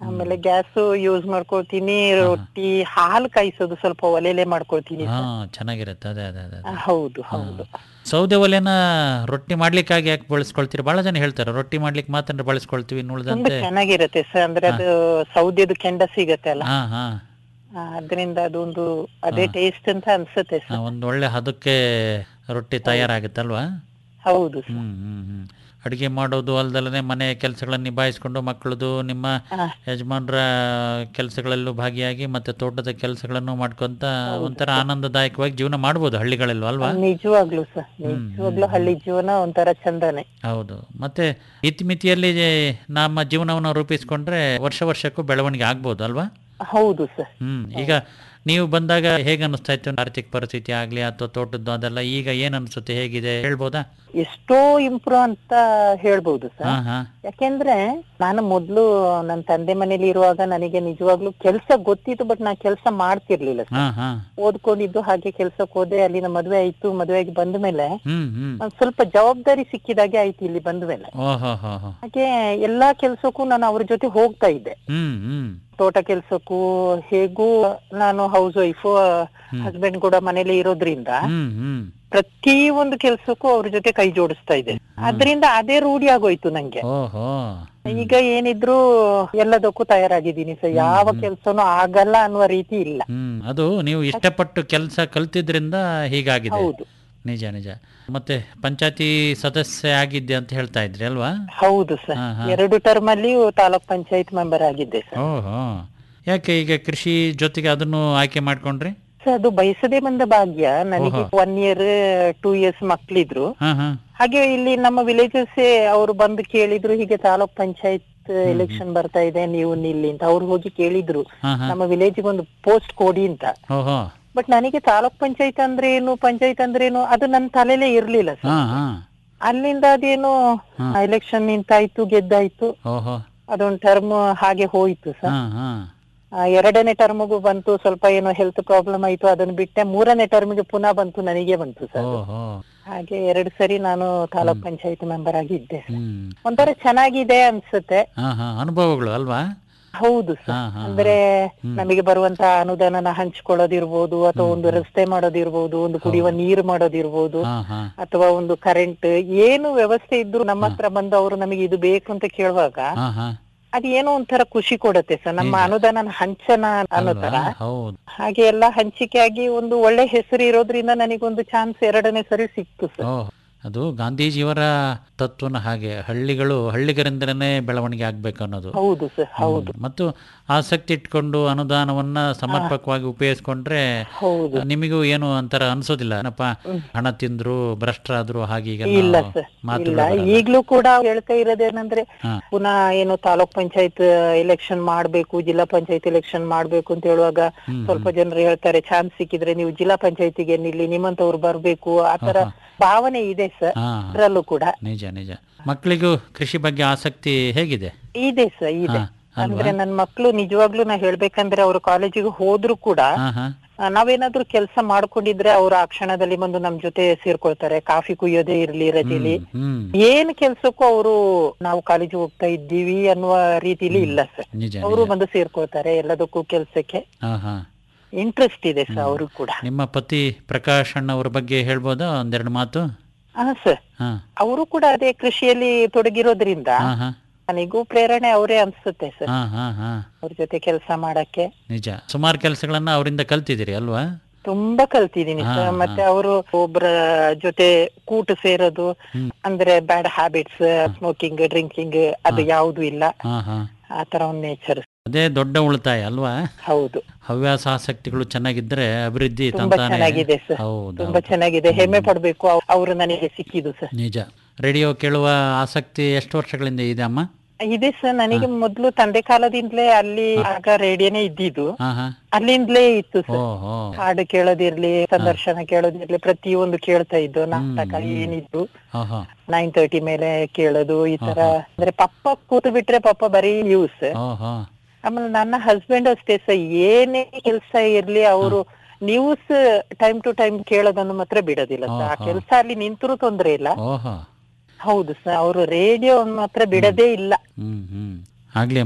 Speaker 10: ಆಮೇಲೆ ಗ್ಯಾಸ್ ಯೂಸ್ ಮಾಡ್ಕೊಳ್ತೀನಿ ರೊಟ್ಟಿ ಹಾಲು ಕಾಯಿಸೋದು ಸ್ವಲ್ಪ ಒಲೆಲೆ ಮಾಡ್ಕೊಳ್ತೀನಿ
Speaker 9: ಹಾ ಚೆನ್ನಾಗಿರುತ್ತೆ ಅದೇ ಅದೇ ಅದೇ
Speaker 10: ಆ, ಹೌದು ಹೌದು
Speaker 9: ಸೌದೆ ಒಲೆನ ರೊಟ್ಟಿ ಮಾಡ್ಲಿಕ್ಕಾಗಿ ಯಾಕೆ ಬಳಸ್ಕೊಳ್ತೀರಿ ಬಹಳ ಜನ ಹೇಳ್ತಾರೆ ರೊಟ್ಟಿ ಮಾಡ್ಲಿಕ್ಕೆ ಮಾತ್ರ ಬಳಸ್ಕೊಳ್ತೀವಿ ಇನ್ನು
Speaker 10: ತುಂಬಾ
Speaker 9: ಉಳಿದಂತೆ
Speaker 10: ಚೆನ್ನಾಗಿರುತ್ತೆ ಸರ್ ಅಂದ್ರೆ ಅದು ಸೌದೆದು ಕೆಂಡ ಸಿಗತ್ತೆ ಅಲ್ಲ
Speaker 9: ಹಾ ಹಾ
Speaker 10: ಆ, ಅದರಿಂದ ಅದೊಂದು ಅದೇ ಟೇಸ್ಟ್ ಅಂತ ಅನ್ಸುತ್ತೆ
Speaker 9: ಆ,
Speaker 10: ಸರ್
Speaker 9: ಒಂದು ಒಳ್ಳೆ ಹದಕ್ಕೆ ರೊಟ್ಟಿ ತಯಾರಾಗುತ್ತಲ್ವಾ
Speaker 10: ಹೌದು ಸರ್
Speaker 9: ಹ್ಮ್ ಹ್ಮ್ ಹ್ಮ್ ಅಡುಗೆ ಮಾಡೋದು ಅಲ್ದಲ್ಲದೆ ಮನೆ ಕೆಲಸಗಳನ್ನು ನಿಭಾಯಿಸ್ಕೊಂಡು ಮಕ್ಕಳದು ನಿಮ್ಮ ಯಜಮಾನ್ರ ಕೆಲಸಗಳಲ್ಲೂ ಭಾಗಿಯಾಗಿ ಮತ್ತೆ ತೋಟದ ಕೆಲಸಗಳನ್ನು ಮಾಡ್ಕೊಂತ ಒಂಥರ ಆನಂದದಾಯಕವಾಗಿ ಜೀವನ ಮಾಡ್ಬೋದು ಹಳ್ಳಿಗಳಲ್ಲೂ ಅಲ್ವಾ
Speaker 10: ನಿಜವಾಗ್ಲು ಸರ್ ನಿಜವಾಗ್ಲು ಹಳ್ಳಿ ಜೀವನ ಒಂಥರ ಚಂದನೆ
Speaker 9: ಹೌದು ಮತ್ತೆ ಇತಿಮಿತಿಯಲ್ಲಿ ನಮ್ಮ ಜೀವನವನ್ನು ರೂಪಿಸ್ಕೊಂಡ್ರೆ ವರ್ಷ ವರ್ಷಕ್ಕೂ ಬೆಳವಣಿಗೆ ಆಗ್ಬೋದು ಅಲ್ವಾ
Speaker 10: ಹೌದು ಸರ್
Speaker 9: ಹ್ಮ್ ಈಗ ನೀವು ಬಂದಾಗ ಹೇಗೆ ಅನಿಸ್ತಾ ಇತ್ತು ಆರ್ಥಿಕ ಪರಿಸ್ಥಿತಿ ಆಗ್ಲಿ ಅಥವಾ ತೋಟದ್ದು ಅದೆಲ್ಲ ಈಗ ಏನ್ ಅನ್ಸುತ್ತೆ ಹೇಗಿದೆ ಹೇಳ್ಬೋದಾ
Speaker 10: ಎಷ್ಟೋ ಇಂಪ್ರೂವ್ ಅಂತ ಹೇಳ್ಬೋದು ಸರ್
Speaker 9: ಹಾ ಹಾ
Speaker 10: ಯಾಕೆಂದ್ರೆ ನಾನು ಮೊದ್ಲು ನನ್ನ ತಂದೆ ಮನೇಲಿ ಇರುವಾಗ ನನಗೆ ನಿಜವಾಗ್ಲೂ ಕೆಲ್ಸ ಗೊತ್ತಿತ್ತು ಬಟ್ ನಾ ಕೆಲ್ಸ ಮಾಡ್ತಿರ್ಲಿಲ್ಲ ಸರ್
Speaker 9: ಹಾ ಹಾ
Speaker 10: ಓದ್ಕೊಂಡಿದ್ದು ಹಾಗೆ ಕೆಲ್ಸಕ್ಕೆ ಹೋದೆ ಅಲ್ಲಿನ ಮದ್ವೆ ಆಯ್ತು ಮದ್ವೆ ಆಗಿ ಬಂದ ಮೇಲೆ
Speaker 9: ಹ್ಮ್ ಹ್ಮ್
Speaker 10: ಒಂದ್ ಸ್ವಲ್ಪ ಜವಾಬ್ದಾರಿ ಸಿಕ್ಕಿದಾಗೆ ಆಯ್ತು ಇಲ್ಲಿ ಬಂದ ಮೇಲೆ
Speaker 9: ಓಹೋ ಹೋ ಹೋ
Speaker 10: ಹಾಗೆ ಎಲ್ಲಾ ಕೆಲ್ಸಕ್ಕೂ ನಾನು ಅವ್ರ ಜೊತೆ ಹೋಗ್ತಾ ಇದ್ದೆ
Speaker 9: ಹ್ಮ್ ಹ್ಮ್
Speaker 10: ತೋಟ ಕೆಲ್ಸಕ್ಕೂ ಹೇಗೂ ನಾನು ಹೌಸ್ ವೈಫ್ ಹಸ್ಬೆಂಡ್ ಕೂಡ ಮನೇಲಿ ಇರೋದ್ರಿಂದ
Speaker 9: ಹ್ಮ್ ಹ್ಮ್
Speaker 10: ಪ್ರತಿ ಒಂದು ಕೆಲ್ಸಕ್ಕೂ ಅವ್ರ ಜೊತೆ ಕೈ ಜೋಡಿಸ್ತಾ ಇದ್ದೆ ಅದ್ರಿಂದ ಅದೇ ರೂಢಿ ಆಗೋಯ್ತು ನಂಗೆ
Speaker 9: ಓಹೋ
Speaker 10: ಈಗ ಏನಿದ್ರು ಎಲ್ಲದಕ್ಕೂ ತಯಾರಾಗಿದ್ದೀನಿ ಸರ್ ಯಾವ ಕೆಲ್ಸನೂ ಆಗಲ್ಲ ಅನ್ನುವ ರೀತಿ ಇಲ್ಲ
Speaker 9: ಹ್ಮ್ ಅದು ನೀವು ಇಷ್ಟಪಟ್ಟು ಕೆಲಸ ಕಲ್ತಿದ್ರಿಂದ ಹೀಗಾಗಿದೆ
Speaker 10: ಹೌದು
Speaker 9: ನಿಜ ನಿಜ ಮತ್ತೆ ಪಂಚಾಯತಿ ಸದಸ್ಯ ಆಗಿದ್ದೆ ಅಂತ ಹೇಳ್ತಾ ಇದ್ರಿ ಅಲ್ವಾ
Speaker 10: ಹೌದು ಸರ್
Speaker 9: ಹಾ, ಹಾ.
Speaker 10: ಎರಡು ಟರ್ಮ್ ಅಲ್ಲಿ ತಾಲೂಕ್ ಪಂಚಾಯತ್ ಮೆಂಬರ್ ಆಗಿದ್ದೆ ಸರ್
Speaker 9: ಓಹೋ ಯಾಕೆ ಈಗ ಕೃಷಿ ಜೊತೆಗೆ ಅದನ್ನು ಆಯ್ಕೆ ಮಾಡ್ಕೊಂಡ್ರಿ
Speaker 10: ಸರ್ ಅದು ಬಯಸದೇ ಬಂದ ಭಾಗ್ಯ ನನಗೆ
Speaker 9: ಓಹೋ.
Speaker 10: ಒನ್ ಇಯರ್ ಟೂ ಇಯರ್ಸ್ ಮಕ್ಳಿದ್ರು
Speaker 9: ಹಾ ಹಾ
Speaker 10: ಹಾಗೆ ಇಲ್ಲಿ ನಮ್ಮ ವಿಲೇಜಸ್ ಅವರು ಬಂದು ಕೇಳಿದ್ರು ಹೀಗೆ ತಾಲೂಕ್ ಪಂಚಾಯತ್ ಎಲೆಕ್ಷನ್ ಬರ್ತಾ ಇದೆ ನೀವು ನಿಲ್ಲಿ ಅಂತ ಅವ್ರು ಹೋಗಿ ಕೇಳಿದ್ರು
Speaker 9: ಹಾ ಹಾ
Speaker 10: ನಮ್ಮ ವಿಲೇಜ್ ಒಂದು ಪೋಸ್ಟ್ ಕೊಡಿ ಅಂತ
Speaker 9: ಓಹೋ
Speaker 10: ಬಟ್ ನನಗೆ ತಾಲೂಕ್ ಪಂಚಾಯತ್ ಅಂದ್ರೆ ಏನು ಪಂಚಾಯತ್ ಅಂದ್ರೆ ಏನು ಅದು ನನ್ನ ತಲೆಲೇ ಇರ್ಲಿಲ್ಲ ಸರ್
Speaker 9: ಹಾ ಹಾ
Speaker 10: ಅಲ್ಲಿಂದ ಅದೇನು ಎಲೆಕ್ಷನ್ ನಿಂತಾಯ್ತು ಗೆದ್ದಾಯ್ತು
Speaker 9: ಓಹೋ
Speaker 10: ಅದೊಂದು ಟರ್ಮ್ ಹಾಗೆ ಹೋಯ್ತು ಸರ್
Speaker 9: ಹಾ ಹಾ
Speaker 10: ಆ, ಎರಡನೇ ಟರ್ಮ್ಗೂ ಬಂತು ಸ್ವಲ್ಪ ಏನೋ ಹೆಲ್ತ್ ಪ್ರಾಬ್ಲಮ್ ಆಯ್ತು ಅದನ್ನ ಬಿಟ್ಟೆ ಮೂರನೇ ಟರ್ಮ್ಗೆ ಪುನಃ ಬಂತು ನನಗೆ ಬಂತು ಸರ್ ಅದು.
Speaker 9: ಓಹೋ
Speaker 10: ಹಾಗೆ ಎರಡು ಸರಿ ನಾನು ತಾಲೂಕ್ ಪಂಚಾಯತ್ ಮೆಂಬರ್ ಆಗಿದ್ದೆ ಸರ್.
Speaker 9: ಹ್ಮ್
Speaker 10: ಒಂಥರ ಚೆನ್ನಾಗಿದೆ ಅನ್ಸುತ್ತೆ
Speaker 9: ಹಾ ಹಾ ಅನುಭವಗಳು ಅಲ್ವಾ
Speaker 10: ಹೌದು ಸರ್
Speaker 9: ಹಾ ಹಾ
Speaker 10: ಅಂದ್ರೆ ನಮಗೆ ಬರುವಂತ ಅನುದಾನನ ಹಂಚ್ಕೊಳ್ಳೋದಿರ್ಬೋದು ಅಥವಾ ಒಂದು ರಸ್ತೆ ಮಾಡೋದಿರ್ಬೋದು ಒಂದು ಕುಡಿಯುವ ನೀರು ಮಾಡೋದಿರ್ಬೋದು
Speaker 9: ಹಾ ಹಾ
Speaker 10: ಅಥವಾ ಒಂದು ಕರೆಂಟ್ ಏನು ವ್ಯವಸ್ಥೆ ಇದ್ರು ನಮ್ಮ ಹತ್ರ ಬಂದು ಅವರು ನಮಗೆ ಇದು ಬೇಕು ಅಂತ ಕೇಳುವಾಗ
Speaker 9: ಹಾ ಹಾ
Speaker 10: ಅದು ಏನೋ ಒಂಥರ ಖುಷಿ ಕೊಡುತ್ತೆ ಸರ್ ನಮ್ಮ ಅನುದಾನ ಹಂಚನ ಅನ್ನೋ ತರ
Speaker 9: ಅಲ್ವಾ? ಹೌದು
Speaker 10: ಹಾಗೆ ಎಲ್ಲ ಹಂಚಿಕೆ ಆಗಿ ಒಂದು ಒಳ್ಳೆ ಹೆಸರು ಇರೋದ್ರಿಂದ ನನಗೊಂದು ಚಾನ್ಸ್ ಎರಡನೇ ಸರಿ ಸಿಕ್ತು ಸರ್
Speaker 9: ಓ ಅದು ಗಾಂಧೀಜಿಯವರ ತತ್ವನ ಹಾಗೆ ಹಳ್ಳಿಗಳು ಹಳ್ಳಿಗರಿಂದಲೇ ಬೆಳವಣಿಗೆ ಆಗ್ಬೇಕು ಅನ್ನೋದು
Speaker 10: ಹೌದು ಸರ್ ಹೌದು
Speaker 9: ಹ್ಮ್. ಮತ್ತು ಆಸಕ್ತಿ ಇಟ್ಕೊಂಡು ಅನುದಾನವನ್ನ ಸಮರ್ಪಕವಾಗಿ ಉಪಯೋಗಿಸ್ಕೊಂಡ್ರೆ
Speaker 10: ಹೌದು
Speaker 9: ನಿಮಗೂ ಏನು ಅಂತರ ಅನ್ಸೋದಿಲ್ಲ ಏನಪ್ಪ ಹಣ ತಿಂದ್ರು ಭ್ರಷ್ಟರಾದ್ರು ಹಾಗೆ ಈಗ
Speaker 10: ಇಲ್ಲ ಸರ್ ಇಲ್ಲ ಈಗ್ಲೂ ಕೂಡ ಹೇಳ್ತಾ ಇರೋದೇನಂದ್ರೆ
Speaker 9: ಹಾ.
Speaker 10: ಪುನಃ ಏನು ತಾಲೂಕ್ ಪಂಚಾಯತ್ ಎಲೆಕ್ಷನ್ ಮಾಡ್ಬೇಕು ಜಿಲ್ಲಾ ಪಂಚಾಯತ್ ಎಲೆಕ್ಷನ್ ಮಾಡ್ಬೇಕು ಅಂತ ಹೇಳುವಾಗ ಸ್ವಲ್ಪ ಜನರು ಹೇಳ್ತಾರೆ ಚಾನ್ಸ್ ಸಿಕ್ಕಿದ್ರೆ ನೀವು ಜಿಲ್ಲಾ ಪಂಚಾಯತಿಗೆ ನಿಲ್ಲಿ ನಿಮ್ಮಂತವ್ರು ಬರ್ಬೇಕು ಆತರ ಭಾವನೆ ಇದೆ ಸರ್
Speaker 9: ಹಾ
Speaker 10: ಅದ್ರಲ್ಲೂ ಕೂಡ
Speaker 9: ನಿಜ ನಿಜ ಮಕ್ಕಳಿಗೂ ಕೃಷಿ ಬಗ್ಗೆ ಆಸಕ್ತಿ ಹೇಗಿದೆ
Speaker 10: ಇದೆ ಸರ್ ಇದೆ
Speaker 9: ಹಾ,
Speaker 10: ಅಂದ್ರೆ ನನ್ ಮಕ್ಳು ನಿಜವಾಗ್ಲೂ ನಾ ಹೇಳ್ಬೇಕಂದ್ರೆ ಅವ್ರು ಕಾಲೇಜಿಗೆ ಹೋದ್ರು ಕೂಡ
Speaker 9: ಹಾ ಹಾ
Speaker 10: ಆ, ನಾವೇನಾದ್ರೂ ಕೆಲಸ ಮಾಡ್ಕೊಂಡಿದ್ರೆ ಅವ್ರು ಆ ಕ್ಷಣದಲ್ಲಿ ಬಂದು ನಮ್ ಜೊತೆ ಸೇರ್ಕೊಳ್ತಾರೆ ಕಾಫಿ ಕುಯ್ಯೋದೇ ಇರ್ಲಿ ರಜೆಲಿ
Speaker 9: ಹ್ಮ್
Speaker 10: ಏನ್ ಕೆಲ್ಸಕ್ಕೂ ಅವರು ನಾವು ಕಾಲೇಜಿಗೆ ಹೋಗ್ತಾ ಇದ್ದೀವಿ ಅನ್ನುವ ರೀತಿಲಿ ಇಲ್ಲ ಸರ್
Speaker 9: ನಿಜ
Speaker 10: ಅವರು ಬಂದು ಸೇರ್ಕೊಳ್ತಾರೆ ಎಲ್ಲದಕ್ಕೂ ಕೆಲ್ಸಕ್ಕೆ
Speaker 9: ಹಾ ಹಾ
Speaker 10: ಇಂಟ್ರೆಸ್ಟ್ ಇದೆ ಸರ್ ಅವರು ಕೂಡ
Speaker 9: ನಿಮ್ಮ ಪತಿ ಪ್ರಕಾಶ್ ಅಣ್ಣವ್ರ ಬಗ್ಗೆ ಹೇಳ್ಬೋದಾ ಒಂದೆರಡು ಮಾತು
Speaker 10: ಹಾ ಸರ್
Speaker 9: ಹಾ
Speaker 10: ಅವರು ಕೂಡ ಅದೇ ಕೃಷಿಯಲ್ಲಿ ತೊಡಗಿರೋದ್ರಿಂದ
Speaker 9: ಹಾ ಹಾ
Speaker 10: ನನಗೂ ಪ್ರೇರಣೆ ಅವರೇ ಅನ್ಸುತ್ತೆ ಸರ್
Speaker 9: ಹಾ ಹಾ ಹಾ
Speaker 10: ಅವ್ರ ಜೊತೆ ಕೆಲಸ ಮಾಡಕ್ಕೆ
Speaker 9: ನಿಜ ಸುಮಾರು ಕೆಲಸಗಳನ್ನ ಅವರಿಂದ ಕಲ್ತಿದ್ದೀರಿ ಅಲ್ವಾ
Speaker 10: ತುಂಬಾ ಕಲ್ತಿದೀನಿ
Speaker 9: ಹಾ,
Speaker 10: ಸರ್ ಮತ್ತೆ ಅವರು ಒಬ್ರ ಜೊತೆ ಕೂಟು ಸೇರೋದು ಅಂದ್ರೆ ಬ್ಯಾಡ್ ಹ್ಯಾಬಿಟ್ಸ್ ಸ್ಮೋಕಿಂಗ್ ಡ್ರಿಂಕಿಂಗ್ ಅದು ಯಾವ್ದು ಇಲ್ಲ
Speaker 9: ಹಾ ಹಾ
Speaker 10: ಆ ತರ ಒಂದ್ ನೇಚರ್
Speaker 9: ಅದೇ ದೊಡ್ಡ ಉಳಿತಾಯ ಅಲ್ವಾ
Speaker 10: ಹೌದು
Speaker 9: ಹವ್ಯಾಸ ಆಸಕ್ತಿಗಳು ಚೆನ್ನಾಗಿದ್ರೆ ಅಭಿವೃದ್ಧಿ
Speaker 10: ತುಂಬಾ
Speaker 9: ತಂತಾನೆ
Speaker 10: ಚೆನ್ನಾಗಿದೆ ಸರ್
Speaker 9: ಹೌದು
Speaker 10: ತುಂಬಾ ಚೆನ್ನಾಗಿದೆ ಹೆಮ್ಮೆ ಪಡ್ಬೇಕು ಅವ್- ಅವ್ರು ನನಗೆ ಸಿಕ್ಕಿದ್ದು ಸರ್
Speaker 9: ನಿಜ ರೇಡಿಯೋ ಕೇಳುವ ಆಸಕ್ತಿ ಎಷ್ಟು ವರ್ಷಗಳಿಂದ ಇದೆ ಅಮ್ಮ
Speaker 10: ಇದೆ ಸರ್ ನನಗೆ ಮೊದ್ಲು ತಂದೆ ಕಾಲದಿಂದಲೇ ಅಲ್ಲಿ ಆಗ ರೇಡಿಯೋನೇ ಇದ್ದಿದ್ದು
Speaker 9: ಹಾ ಹಾ
Speaker 10: ಅಲ್ಲಿಂದಲೇ ಇತ್ತು
Speaker 9: ಓ
Speaker 10: ಸರ್
Speaker 9: ಹೋ
Speaker 10: ಹಾಡು ಕೇಳೋದಿರ್ಲಿ ಸಂದರ್ಶನ ಕೇಳೋದಿರ್ಲಿ ಪ್ರತಿಯೊಂದು ಕೇಳ್ತಾ ಇದ್ದು ನಾಟಕ ಏನಿದ್ದು
Speaker 9: ಹಾ ಹಾ
Speaker 10: ನೈನ್ ತರ್ಟಿ ಮೇಲೆ ಕೇಳೋದು ಈ ತರ ಅಂದ್ರೆ ಪಪ್ಪ ಕೂತು ಬಿಟ್ರೆ ಪಪ್ಪ ಬರೀ ನ್ಯೂಸ್
Speaker 9: ಓ ಹೋ
Speaker 10: ಆಮೇಲೆ ನನ್ನ ಹಸ್ಬೆಂಡ್ ಅಷ್ಟೇ ಸರ್ ಏನೇ ಕೆಲಸ ಇರ್ಲಿ ಅವರು ನ್ಯೂಸ್ ಟೈಮ್ ಟು ಟೈಮ್ ಕೇಳೋದನ್ನು ಮಾತ್ರ ಬಿಡೋದಿಲ್ಲ ಸರ್ ಆ ಕೆಲಸ ಅಲ್ಲಿ ನಿಂತರೂ ತೊಂದ್ರೆ ಇಲ್ಲ
Speaker 9: ಓಹೋ
Speaker 10: ಹೌದು ಸರ್ ಅವರು ರೇಡಿಯೋ ಮಾತ್ರ ಬಿಡದೇ ಇಲ್ಲ
Speaker 9: ಹ್ಮ್ ಹ್ಮ್ ಆಗ್ಲಿ ಅಮ್ಮ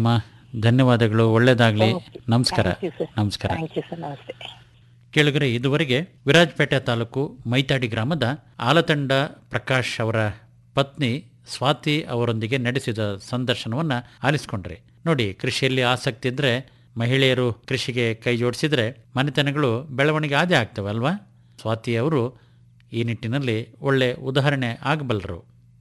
Speaker 9: ಧನ್ಯವಾದಗಳು ಒಳ್ಳೇದಾಗ್ಲಿ ನಮಸ್ಕಾರ
Speaker 10: Thank you, sir.
Speaker 9: ನಮಸ್ಕಾರ
Speaker 10: ಥ್ಯಾಂಕ್ ಯು ಸರ್ ನಮಸ್ತೆ
Speaker 9: ಕೇಳಿದರೆ ಇದುವರೆಗೆ ವಿರಾಜಪೇಟೆ ತಾಲೂಕು ಮೈತಾಡಿ ಗ್ರಾಮದ ಆಲತಂಡ ಪ್ರಕಾಶ್ ಅವರ ಪತ್ನಿ ಸ್ವಾತಿ ಅವರೊಂದಿಗೆ ನಡೆಸಿದ ಸಂದರ್ಶನವನ್ನು ಆಲಿಸ್ಕೊಂಡ್ರಿ ನೋಡಿ ಕೃಷಿಯಲ್ಲಿ ಆಸಕ್ತಿ ಇದ್ದರೆ ಮಹಿಳೆಯರು ಕೃಷಿಗೆ ಕೈ ಜೋಡಿಸಿದ್ರೆ ಮನೆತನಗಳು ಬೆಳವಣಿಗೆ ಆದೇ ಆಗ್ತವೆ ಅಲ್ವಾ ಸ್ವಾತಿ ಅವರು ಈ ನಿಟ್ಟಿನಲ್ಲಿ ಒಳ್ಳೆ ಉದಾಹರಣೆ ಆಗಬಲ್ಲರು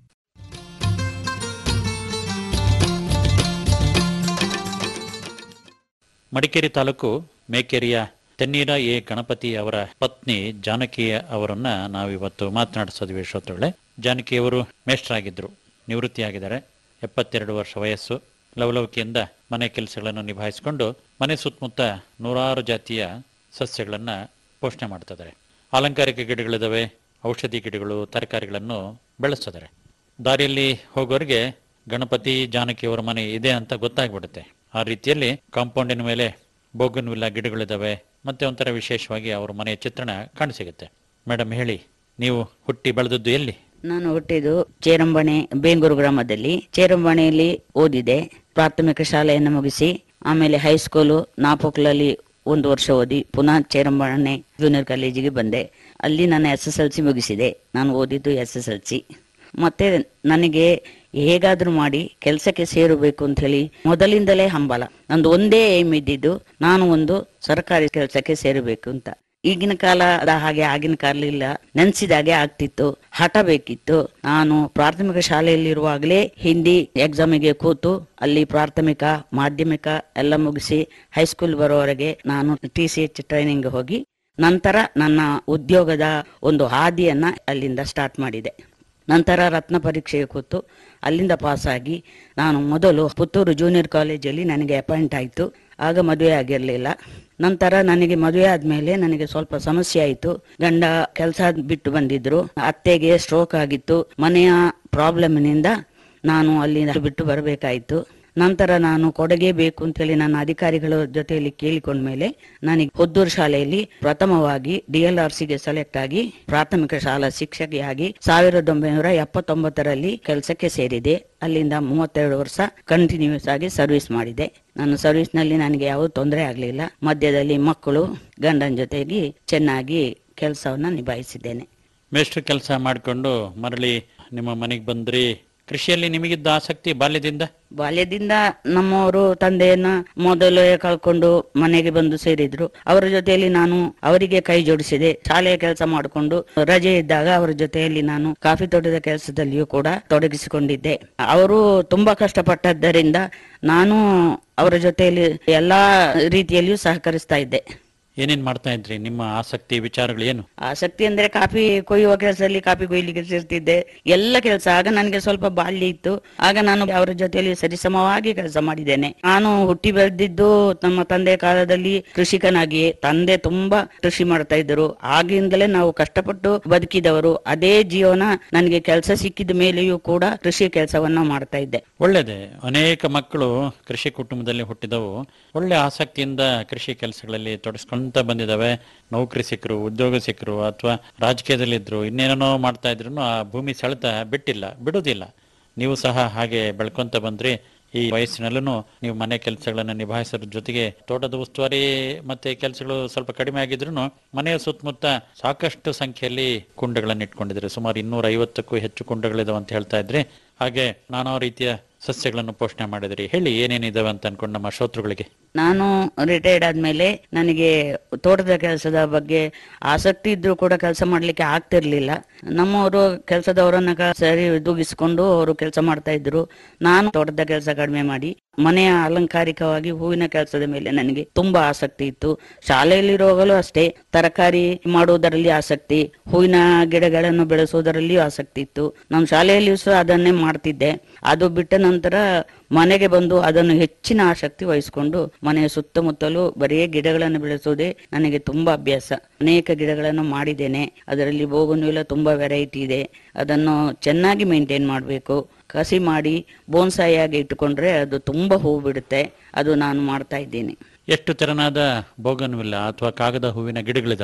Speaker 9: ಮಡಿಕೇರಿ ತಾಲೂಕು ಮೇಕೆರಿಯ ತೆನ್ನೀರ ಎ ಗಣಪತಿ ಅವರ ಪತ್ನಿ ಜಾನಕಿ ಅವರನ್ನ ನಾವಿವತ್ತು ಮಾತನಾಡಿಸೋದ್ವಿ ಶ್ರೋತೃಗಳೇ ಜಾನಕಿಯವರು ಮೇಷ್ಟ್ರಾಗಿದ್ದರು ನಿವೃತ್ತಿಯಾಗಿದ್ದಾರೆ ಎಪ್ಪತ್ತೆರಡು ವರ್ಷ ವಯಸ್ಸು ಲವಲವಿಕೆಯಿಂದ ಮನೆ ಕೆಲಸಗಳನ್ನು ನಿಭಾಯಿಸಿಕೊಂಡು ಮನೆ ಸುತ್ತಮುತ್ತ ನೂರಾರು ಜಾತಿಯ ಸಸ್ಯಗಳನ್ನು ಪೋಷಣೆ ಮಾಡ್ತಿದ್ದಾರೆ ಅಲಂಕಾರಿಕ ಗಿಡಗಳಿದ್ದಾವೆ ಔಷಧಿ ಗಿಡಗಳು ತರಕಾರಿಗಳನ್ನು ಬೆಳೆಸ್ತಿದ್ದಾರೆ ದಾರಿಯಲ್ಲಿ ಹೋಗೋರಿಗೆ ಗಣಪತಿ ಜಾನಕಿಯವರ ಮನೆ ಇದೆ ಅಂತ ಗೊತ್ತಾಗ್ಬಿಡುತ್ತೆ ಆ ರೀತಿಯಲ್ಲಿ ಕಾಂಪೌಂಡಿನ ಮೇಲೆ ಬೋಗನ್ವಿಲ್ಲ ಗಿಡಗಳಿದ್ದಾವೆ ಮತ್ತೆ ಒಂಥರ ವಿಶೇಷವಾಗಿ ಅವ್ರ ಮನೆಯ ಚಿತ್ರಣ ಕಾಣಸಿಗುತ್ತೆ ಮೇಡಮ್ ಹೇಳಿ ನೀವು ಹುಟ್ಟಿ ಬೆಳೆದದ್ದು ಎಲ್ಲಿ
Speaker 11: ನಾನು ಹುಟ್ಟಿದ್ದು ಚೇರಂಬಣೆ ಬೇಂಗೂರು ಗ್ರಾಮದಲ್ಲಿ ಚೇರಂಬಣೆಯಲ್ಲಿ ಓದಿದೆ ಪ್ರಾಥಮಿಕ ಶಾಲೆಯನ್ನು ಮುಗಿಸಿ ಆಮೇಲೆ ಹೈಸ್ಕೂಲು ನಾಪೋಕ್ಲಲ್ಲಿ ಒಂದು ವರ್ಷ ಓದಿ ಪುನಃ ಚೇರಂಬಣೆ ಜೂನಿಯರ್ ಕಾಲೇಜಿಗೆ ಬಂದೆ ಅಲ್ಲಿ ನಾನು ಎಸ್ ಎಸ್ ಎಲ್ ಸಿ ಮುಗಿಸಿದೆ ನಾನು ಓದಿದ್ದು ಎಸ್ ಎಸ್ ಎಲ್ ಸಿ ಮತ್ತೆ ನನಗೆ ಹೇಗಾದ್ರೂ ಮಾಡಿ ಕೆಲಸಕ್ಕೆ ಸೇರಬೇಕು ಅಂತ ಹೇಳಿ ಮೊದಲಿಂದಲೇ ಹಂಬಲ ನಂದು ಒಂದೇ ಏಮ್ ಇದ್ದಿದ್ದು ನಾನು ಒಂದು ಸರ್ಕಾರಿ ಕೆಲಸಕ್ಕೆ ಸೇರಬೇಕು ಅಂತ ಈಗಿನ ಕಾಲದ ಹಾಗೆ ಆಗಿನ ಕಾಲ ಇಲ್ಲ ನೆನ್ಸಿದಾಗೆ ಆಗ್ತಿತ್ತು ಹಠ ಬೇಕಿತ್ತು ನಾನು ಪ್ರಾಥಮಿಕ ಶಾಲೆಯಲ್ಲಿರುವಾಗಲೇ ಹಿಂದಿ ಎಕ್ಸಾಮಿಗೆ ಕೂತು ಅಲ್ಲಿ ಪ್ರಾಥಮಿಕ ಮಾಧ್ಯಮಿಕ ಎಲ್ಲ ಮುಗಿಸಿ ಹೈಸ್ಕೂಲ್ ಬರೋವರೆಗೆ ನಾನು ಟಿ ಸಿ ಎಚ್ ಟ್ರೈನಿಂಗ್ ಹೋಗಿ ನಂತರ ನನ್ನ ಉದ್ಯೋಗದ ಒಂದು ಹಾದಿಯನ್ನ ಅಲ್ಲಿಂದ ಸ್ಟಾರ್ಟ್ ಮಾಡಿದೆ ನಂತರ ರತ್ನ ಪರೀಕ್ಷೆಗೆ ಕೂತು ಅಲ್ಲಿಂದ ಪಾಸಾಗಿ ನಾನು ಮೊದಲು ಪುತ್ತೂರು ಜೂನಿಯರ್ ಕಾಲೇಜಲ್ಲಿ ನನಗೆ ಅಪಾಯಿಂಟ್ ಆಯಿತು ಆಗ ಮದುವೆ ಆಗಿರಲಿಲ್ಲ ನಂತರ ನನಗೆ ಮದುವೆ ಆದ್ಮೇಲೆ ನನಗೆ ಸ್ವಲ್ಪ ಸಮಸ್ಯೆ ಆಯಿತು ಗಂಡ ಕೆಲಸ ಬಿಟ್ಟು ಬಂದಿದ್ರು ಅತ್ತೆಗೆ ಸ್ಟ್ರೋಕ್ ಆಗಿತ್ತು ಮನೆಯ ಪ್ರಾಬ್ಲಮ್ನಿಂದ ನಾನು ಅಲ್ಲಿ ಬಿಟ್ಟು ಬರಬೇಕಾಯಿತು ನಂತರ ನಾನು ಕೊಡುಗೆ ಬೇಕು ಅಂತೇಳಿ ನನ್ನ ಅಧಿಕಾರಿಗಳ ಜೊತೆಯಲ್ಲಿ ಕೇಳಿಕೊಂಡ್ಮೇಲೆ ನನಗೆ ಹೊದ್ದೂರು ಶಾಲೆಯಲ್ಲಿ ಪ್ರಥಮವಾಗಿ ಡಿ ಎಲ್ ಆರ್ ಸಿಗೆ ಸೆಲೆಕ್ಟ್ ಆಗಿ ಪ್ರಾಥಮಿಕ ಶಾಲಾ ಶಿಕ್ಷಕಿಯಾಗಿ ಸಾವಿರದ ಒಂಬೈನೂರ ಎಪ್ಪತ್ತೊಂಬತ್ತರಲ್ಲಿ ಕೆಲಸಕ್ಕೆ ಸೇರಿದೆ ಅಲ್ಲಿಂದ ಮೂವತ್ತೆರಡು ವರ್ಷ ಕಂಟಿನ್ಯೂಸ್ ಆಗಿ ಸರ್ವಿಸ್ ಮಾಡಿದೆ ನಾನು ಸರ್ವಿಸ್ ನಲ್ಲಿ ನನಗೆ ಯಾವ ತೊಂದರೆ ಆಗಲಿಲ್ಲ ಮಧ್ಯದಲ್ಲಿ ಮಕ್ಕಳು ಗಂಡನ ಜೊತೆಗೆ ಚೆನ್ನಾಗಿ ಕೆಲಸವನ್ನ ನಿಭಾಯಿಸಿದ್ದೇನೆ
Speaker 9: ಮೇಷ್ಟ್ರ ಕೆಲಸ ಮಾಡಿಕೊಂಡು ಮರಳಿ ನಿಮ್ಮ ಮನೆಗೆ ಬಂದ್ರಿ ಕೃಷಿಯಲ್ಲಿ ನಿಮಗಿದ್ದ ಆಸಕ್ತಿ ಬಾಲ್ಯದಿಂದ
Speaker 11: ಬಾಲ್ಯದಿಂದ ನಮ್ಮವರು ತಂದೆಯನ್ನ ಮೊದಲೇ ಕಳ್ಕೊಂಡು ಮನೆಗೆ ಬಂದು ಸೇರಿದ್ರು ಅವರ ಜೊತೆಯಲ್ಲಿ ನಾನು ಅವರಿಗೆ ಕೈ ಜೋಡಿಸಿದೆ ಶಾಲೆಯ ಕೆಲಸ ಮಾಡಿಕೊಂಡು ರಜೆ ಇದ್ದಾಗ ಅವರ ಜೊತೆಯಲ್ಲಿ ನಾನು ಕಾಫಿ ತೋಟದ ಕೆಲಸದಲ್ಲಿಯೂ ಕೂಡ ತೊಡಗಿಸಿಕೊಂಡಿದ್ದೆ ಅವರು ತುಂಬಾ ಕಷ್ಟಪಟ್ಟದ್ದರಿಂದ ನಾನು ಅವರ ಜೊತೆಯಲ್ಲಿ ಎಲ್ಲಾ ರೀತಿಯಲ್ಲಿಯೂ ಸಹಕರಿಸ್ತಾ ಇದ್ದೆ
Speaker 9: ಏನೇನ್ ಮಾಡ್ತಾ ಇದ್ರಿ ನಿಮ್ಮ ಆಸಕ್ತಿ ವಿಚಾರಗಳು ಏನು
Speaker 11: ಆಸಕ್ತಿ ಅಂದ್ರೆ ಕಾಫಿ ಕೊಯ್ಯುವ ಕೆಲಸದಲ್ಲಿ ಕಾಫಿ ಕೊಯ್ಲಿಕ್ಕೆ ಸೇರ್ತಿದ್ದೆ ಎಲ್ಲ ಕೆಲಸ ಆಗ ನನಗೆ ಸ್ವಲ್ಪ ಬಾಲ್ಯ ಇತ್ತು ಆಗ ನಾನು ಅವರ ಜೊತೆಯಲ್ಲಿ ಸರಿಸಮವಾಗಿ ಕೆಲಸ ಮಾಡಿದ್ದೇನೆ ನಾನು ಹುಟ್ಟಿ ಬೆಳೆದಿದ್ದು ನಮ್ಮ ತಂದೆ ಕಾಲದಲ್ಲಿ ಕೃಷಿಕನಾಗಿಯೇ ತಂದೆ ತುಂಬಾ ಕೃಷಿ ಮಾಡ್ತಾ ಇದ್ದರು ಆಗಿಂದಲೇ ನಾವು ಕಷ್ಟಪಟ್ಟು ಬದುಕಿದವರು ಅದೇ ಜೀವನ ನನಗೆ ಕೆಲಸ ಸಿಕ್ಕಿದ ಮೇಲೆಯೂ ಕೂಡ ಕೃಷಿ ಕೆಲಸವನ್ನ ಮಾಡ್ತಾ ಇದ್ದೆ
Speaker 9: ಒಳ್ಳೇದೆ ಅನೇಕ ಮಕ್ಕಳು ಕೃಷಿ ಕುಟುಂಬದಲ್ಲಿ ಹುಟ್ಟಿದವು ಒಳ್ಳೆ ಆಸಕ್ತಿಯಿಂದ ಕೃಷಿ ಕೆಲಸಗಳಲ್ಲಿ ತೊಡಸ್ಕೊಂತ ಬಂದಿದ್ದಾವೆ ನೌಕರಿ ಸಿಕ್ಕರು ಉದ್ಯೋಗ ಸಿಕ್ಕರು ಅಥವಾ ರಾಜಕೀಯದಲ್ಲಿದ್ರು ಇನ್ನೇನೋ ಮಾಡ್ತಾ ಇದ್ರು ಆ ಭೂಮಿ ಸೆಳೆತ ಬಿಟ್ಟಿಲ್ಲ ಬಿಡುವುದಿಲ್ಲ ನೀವು ಸಹ ಹಾಗೆ ಬೆಳ್ಕೊಂತ ಬಂದ್ರಿ ಈ ವಯಸ್ಸಿನಲ್ಲೂ ನೀವು ಮನೆ ಕೆಲಸಗಳನ್ನ ನಿಭಾಯಿಸೋದ್ರ ಜೊತೆಗೆ ತೋಟದ ಉಸ್ತುವಾರಿ ಮತ್ತೆ ಕೆಲಸಗಳು ಸ್ವಲ್ಪ ಕಡಿಮೆ ಆಗಿದ್ರು ಮನೆಯ ಸುತ್ತಮುತ್ತ ಸಾಕಷ್ಟು ಸಂಖ್ಯೆಯಲ್ಲಿ ಕುಂಡಗಳನ್ನು ಇಟ್ಕೊಂಡಿದ್ರಿ ಸುಮಾರು ಇನ್ನೂರ ಐವತ್ತಕ್ಕೂ ಹೆಚ್ಚು ಕುಂಡಗಳಿದಾವೆ ಅಂತ ಹೇಳ್ತಾ ಇದ್ರಿ ಹಾಗೆ ನಾನಾ ರೀತಿಯ ಸಸ್ಯಗಳನ್ನು ಪೋಷಣೆ ಮಾಡಿದ್ರಿ ಹೇಳಿ ಏನೇನಿದಾವೆ ಅಂತ ಅನ್ಕೊಂಡು ನಮ್ಮ ಶ್ರೋತೃಗಳಿಗೆ
Speaker 11: ನಾನು ರಿಟೈರ್ಡ್ ಆದ್ಮೇಲೆ ನನಗೆ ತೋಟದ ಕೆಲಸದ ಬಗ್ಗೆ ಆಸಕ್ತಿ ಇದ್ರೂ ಕೂಡ ಕೆಲಸ ಮಾಡ್ಲಿಕ್ಕೆ ಆಗ್ತಿರ್ಲಿಲ್ಲ ನಮ್ಮವರು ಕೆಲಸದವರನ್ನ ಕ- ಸರಿ ದೂಗಿಸ್ಕೊಂಡು ಅವರು ಕೆಲಸ ಮಾಡ್ತಾ ಇದ್ರು ನಾನು ತೋಟದ ಕೆಲಸ ಕಡಿಮೆ ಮಾಡಿ ಮನೆಯ ಅಲಂಕಾರಿಕವಾಗಿ ಹೂವಿನ ಕೆಲಸದ ಮೇಲೆ ನನಗೆ ತುಂಬಾ ಆಸಕ್ತಿ ಇತ್ತು ಶಾಲೆಯಲ್ಲಿರುವಾಗಲೂ ಅಷ್ಟೇ ತರಕಾರಿ ಮಾಡುವುದರಲ್ಲಿ ಆಸಕ್ತಿ ಹೂವಿನ ಗಿಡಗಳನ್ನು ಬೆಳೆಸುವುದರಲ್ಲಿಯೂ ಆಸಕ್ತಿ ಇತ್ತು ನಾನು ಶಾಲೆಯಲ್ಲಿಯೂ ಸಹ ಅದನ್ನೇ ಮಾಡ್ತಿದ್ದೆ ಅದು ಬಿಟ್ಟ ನಂತರ ಮನೆಗೆ ಬಂದು ಅದನ್ನು ಹೆಚ್ಚಿನ ಆಸಕ್ತಿ ವಹಿಸಿಕೊಂಡು ಮನೆಯ ಸುತ್ತಮುತ್ತಲೂ ಬರೀ ಗಿಡಗಳನ್ನು ಬೆಳೆಸುವುದೇ ನನಗೆ ತುಂಬಾ ಅಭ್ಯಾಸ ಅನೇಕ ಗಿಡಗಳನ್ನು ಮಾಡಿದ್ದೇನೆ ಅದರಲ್ಲಿ ಬೋಗನ್ವಿಲ್ಲ ತುಂಬಾ ವೆರೈಟಿ ಇದೆ ಅದನ್ನು ಚೆನ್ನಾಗಿ ಮೇಂಟೈನ್ ಮಾಡಬೇಕು ಕಸಿ ಮಾಡಿ ಬೋನ್ಸಾಯಿಯಾಗಿ ಇಟ್ಟುಕೊಂಡ್ರೆ ಅದು ತುಂಬಾ ಹೂ ಬಿಡುತ್ತೆ ಅದು ನಾನು ಮಾಡ್ತಾ ಇದ್ದೀನಿ
Speaker 9: ಎಷ್ಟು ತೆರನಾದ ಬೋಗನ್ವಿಲ್ಲ ಅಥವಾ ಕಾಗದ ಹೂವಿನ ಗಿಡಗಳಿದಾವೆ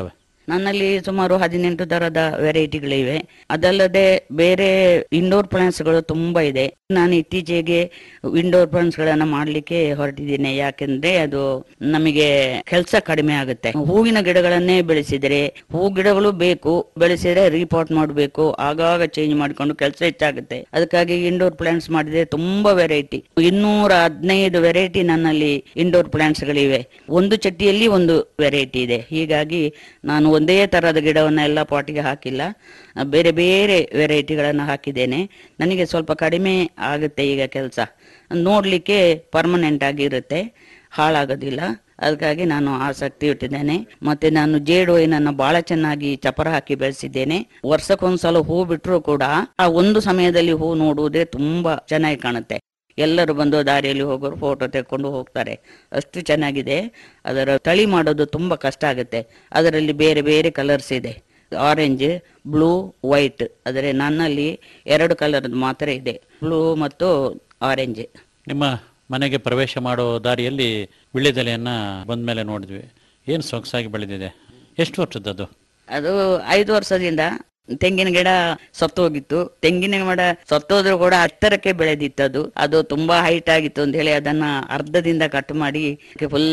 Speaker 11: ನನ್ನಲ್ಲಿ ಸುಮಾರು ಹದಿನೆಂಟು ತರದ ವೆರೈಟಿಗಳಿವೆ ಅದಲ್ಲದೆ ಬೇರೆ ಇಂಡೋರ್ ಪ್ಲಾಂಟ್ಸ್ಗಳು ತುಂಬಾ ಇದೆ ನಾನು ಇತ್ತೀಚೆಗೆ ಇಂಡೋರ್ ಪ್ಲಾಂಟ್ಸ್ ಗಳನ್ನ ಮಾಡ್ಲಿಕ್ಕೆ ಹೊರಟಿದ್ದೀನಿ ಯಾಕೆಂದ್ರೆ ಅದು ನಮಗೆ ಕೆಲಸ ಕಡಿಮೆ ಆಗುತ್ತೆ ಹೂವಿನ ಗಿಡಗಳನ್ನೇ ಬೆಳೆಸಿದರೆ ಹೂ ಗಿಡಗಳು ಬೇಕು ಬೆಳೆಸಿದ್ರೆ ರೀಪಾಟ್ ಮಾಡಬೇಕು ಆಗಾಗ ಚೇಂಜ್ ಮಾಡ್ಕೊಂಡು ಕೆಲಸ ಹೆಚ್ಚಾಗುತ್ತೆ ಅದಕ್ಕಾಗಿ ಇಂಡೋರ್ ಪ್ಲಾಂಟ್ಸ್ ಮಾಡಿದ್ರೆ ತುಂಬಾ ವೆರೈಟಿ ಇನ್ನೂರ ಹದಿನೈದು ವೆರೈಟಿ ನನ್ನಲ್ಲಿ ಇಂಡೋರ್ ಪ್ಲಾಂಟ್ಸ್ ಗಳಿವೆ ಒಂದು ಚಟ್ಟಿಯಲ್ಲಿ ಒಂದು ವೆರೈಟಿ ಇದೆ ಹೀಗಾಗಿ ನಾನು ಒಂದೇ ತರಹದ ಗಿಡವನ್ನ ಎಲ್ಲ ಪಾಟಿಗೆ ಹಾಕಿಲ್ಲ ಆ, ಬೇರೆ ಬೇರೆ ವೆರೈಟಿಗಳನ್ನು ಹಾಕಿದ್ದೇನೆ ನನಗೆ ಸ್ವಲ್ಪ ಕಡಿಮೆ ಆಗುತ್ತೆ ಈಗ ಕೆಲಸ ನೋಡ್ಲಿಕ್ಕೆ ಪರ್ಮನೆಂಟ್ ಆಗಿರುತ್ತೆ ಹಾಳಾಗೋದಿಲ್ಲ ಅದಕ್ಕಾಗಿ ನಾನು ಆಸಕ್ತಿ ಇಟ್ಟಿದ್ದೇನೆ ಮತ್ತೆ ನಾನು ಜೇಡು ಹೂವಿನನ್ನ ಬಹಳ ಚೆನ್ನಾಗಿ ಚಪರ ಹಾಕಿ ಬೆಳೆಸಿದ್ದೇನೆ ವರ್ಷಕ್ಕೊಂದ್ಸಲ ಹೂ ಬಿಟ್ಟರು ಕೂಡ ಆ ಒಂದು ಸಮಯದಲ್ಲಿ ಹೂ ನೋಡುವುದೇ ತುಂಬಾ ಚೆನ್ನಾಗಿ ಕಾಣುತ್ತೆ ಎಲ್ಲರೂ ಬಂದು ದಾರಿಯಲ್ಲಿ ಹೋಗೋರು ಫೋಟೋ ತೆಕ್ಕೊಂಡು ಹೋಗ್ತಾರೆ ಅಷ್ಟು ಚೆನ್ನಾಗಿದೆ ಅದರ ತಳಿ ಮಾಡೋದು ತುಂಬಾ ಕಷ್ಟ ಆಗುತ್ತೆ ಅದರಲ್ಲಿ ಬೇರೆ ಬೇರೆ ಕಲರ್ಸ್ ಇದೆ ಆರೆಂಜ್ ಬ್ಲೂ ವೈಟ್ ಆದರೆ ನನ್ನಲ್ಲಿ ಎರಡು ಕಲರ್ ಮಾತ್ರ ಇದೆ ಬ್ಲೂ ಮತ್ತು ಆರೆಂಜ್
Speaker 9: ನಿಮ್ಮ ಮನೆಗೆ ಪ್ರವೇಶ ಮಾಡೋ ದಾರಿಯಲ್ಲಿ ವಿಳ್ಯದೆಲೆಯನ್ನ ಬಂದ್ಮೇಲೆ ನೋಡಿದ್ವಿ ಏನು ಸೊಗಸಾಗಿ ಬೆಳೆದಿದೆ ಎಷ್ಟು ವರ್ಷದದು
Speaker 11: ಅದು ಐದು ವರ್ಷದಿಂದ ತೆಂಗಿನ ಗಿಡ ಸತ್ತು ಹೋಗಿತ್ತು ತೆಂಗಿನ ಗಿಡ ಸತ್ತೋದ್ರು ಕೂಡ ಹತ್ತರಕ್ಕೆ ಬೆಳೆದಿತ್ತು ಅದು ಅದು ತುಂಬಾ ಹೈಟ್ ಆಗಿತ್ತು ಅಂತ ಹೇಳಿ ಅದನ್ನ ಅರ್ಧದಿಂದ ಕಟ್ ಮಾಡಿ ಫುಲ್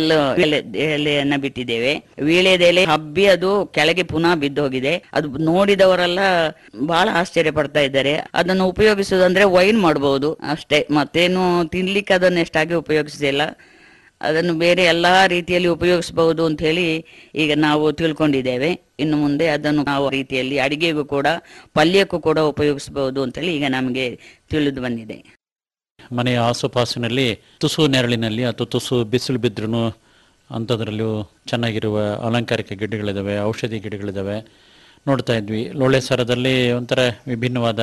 Speaker 11: ಎಲೆಯನ್ನ ಬಿಟ್ಟಿದ್ದೇವೆ ವೀಳ್ಯದೆಲೆ ಹಬ್ಬಿ ಅದು ಕೆಳಗೆ ಪುನಃ ಬಿದ್ದು ಹೋಗಿದೆ ಅದು ನೋಡಿದವರೆಲ್ಲ ಬಹಳ ಆಶ್ಚರ್ಯ ಪಡ್ತಾ ಇದ್ದಾರೆ ಅದನ್ನು ಉಪಯೋಗಿಸುವುದಂದ್ರೆ ವೈನ್ ಮಾಡಬಹುದು ಅಷ್ಟೇ ಮತ್ತೇನು ತಿನ್ಲಿಕ್ಕೆ ಅದನ್ನ ಎಷ್ಟಾಗಿ ಉಪಯೋಗಿಸಿಲ್ಲ ಅದನ್ನು ಬೇರೆ ಎಲ್ಲಾ ರೀತಿಯಲ್ಲಿ ಉಪಯೋಗಿಸಬಹುದು ಅಂತ ಹೇಳಿ ಈಗ ನಾವು ತಿಳ್ಕೊಂಡಿದ್ದೇವೆ ಇನ್ನು ಮುಂದೆ ಅದನ್ನು ನಾವು ರೀತಿಯಲ್ಲಿ ಅಡಿಗೆಗೂ ಕೂಡ ಪಲ್ಯಕ್ಕೂ ಕೂಡ ಉಪಯೋಗಿಸಬಹುದು ಅಂತ ಹೇಳಿ ಈಗ ನಮಗೆ ತಿಳಿದು ಬಂದಿದೆ
Speaker 9: ಮನೆಯ ಆಸುಪಾಸಿನಲ್ಲಿ ತುಸು ನೆರಳಿನಲ್ಲಿ ಅಥವಾ ತುಸು ಬಿಸಿಲು ಬಿದ್ರೂ ಅಂಥದ್ರಲ್ಲೂ ಚೆನ್ನಾಗಿರುವ ಅಲಂಕಾರಿಕ ಗಿಡಗಳಿದ್ದಾವೆ ಔಷಧಿ ಗಿಡಗಳಿದ್ದಾವೆ ನೋಡ್ತಾ ಇದ್ವಿ ಲೋಳೆ ಸರದಲ್ಲಿ ಒಂಥರ ವಿಭಿನ್ನವಾದ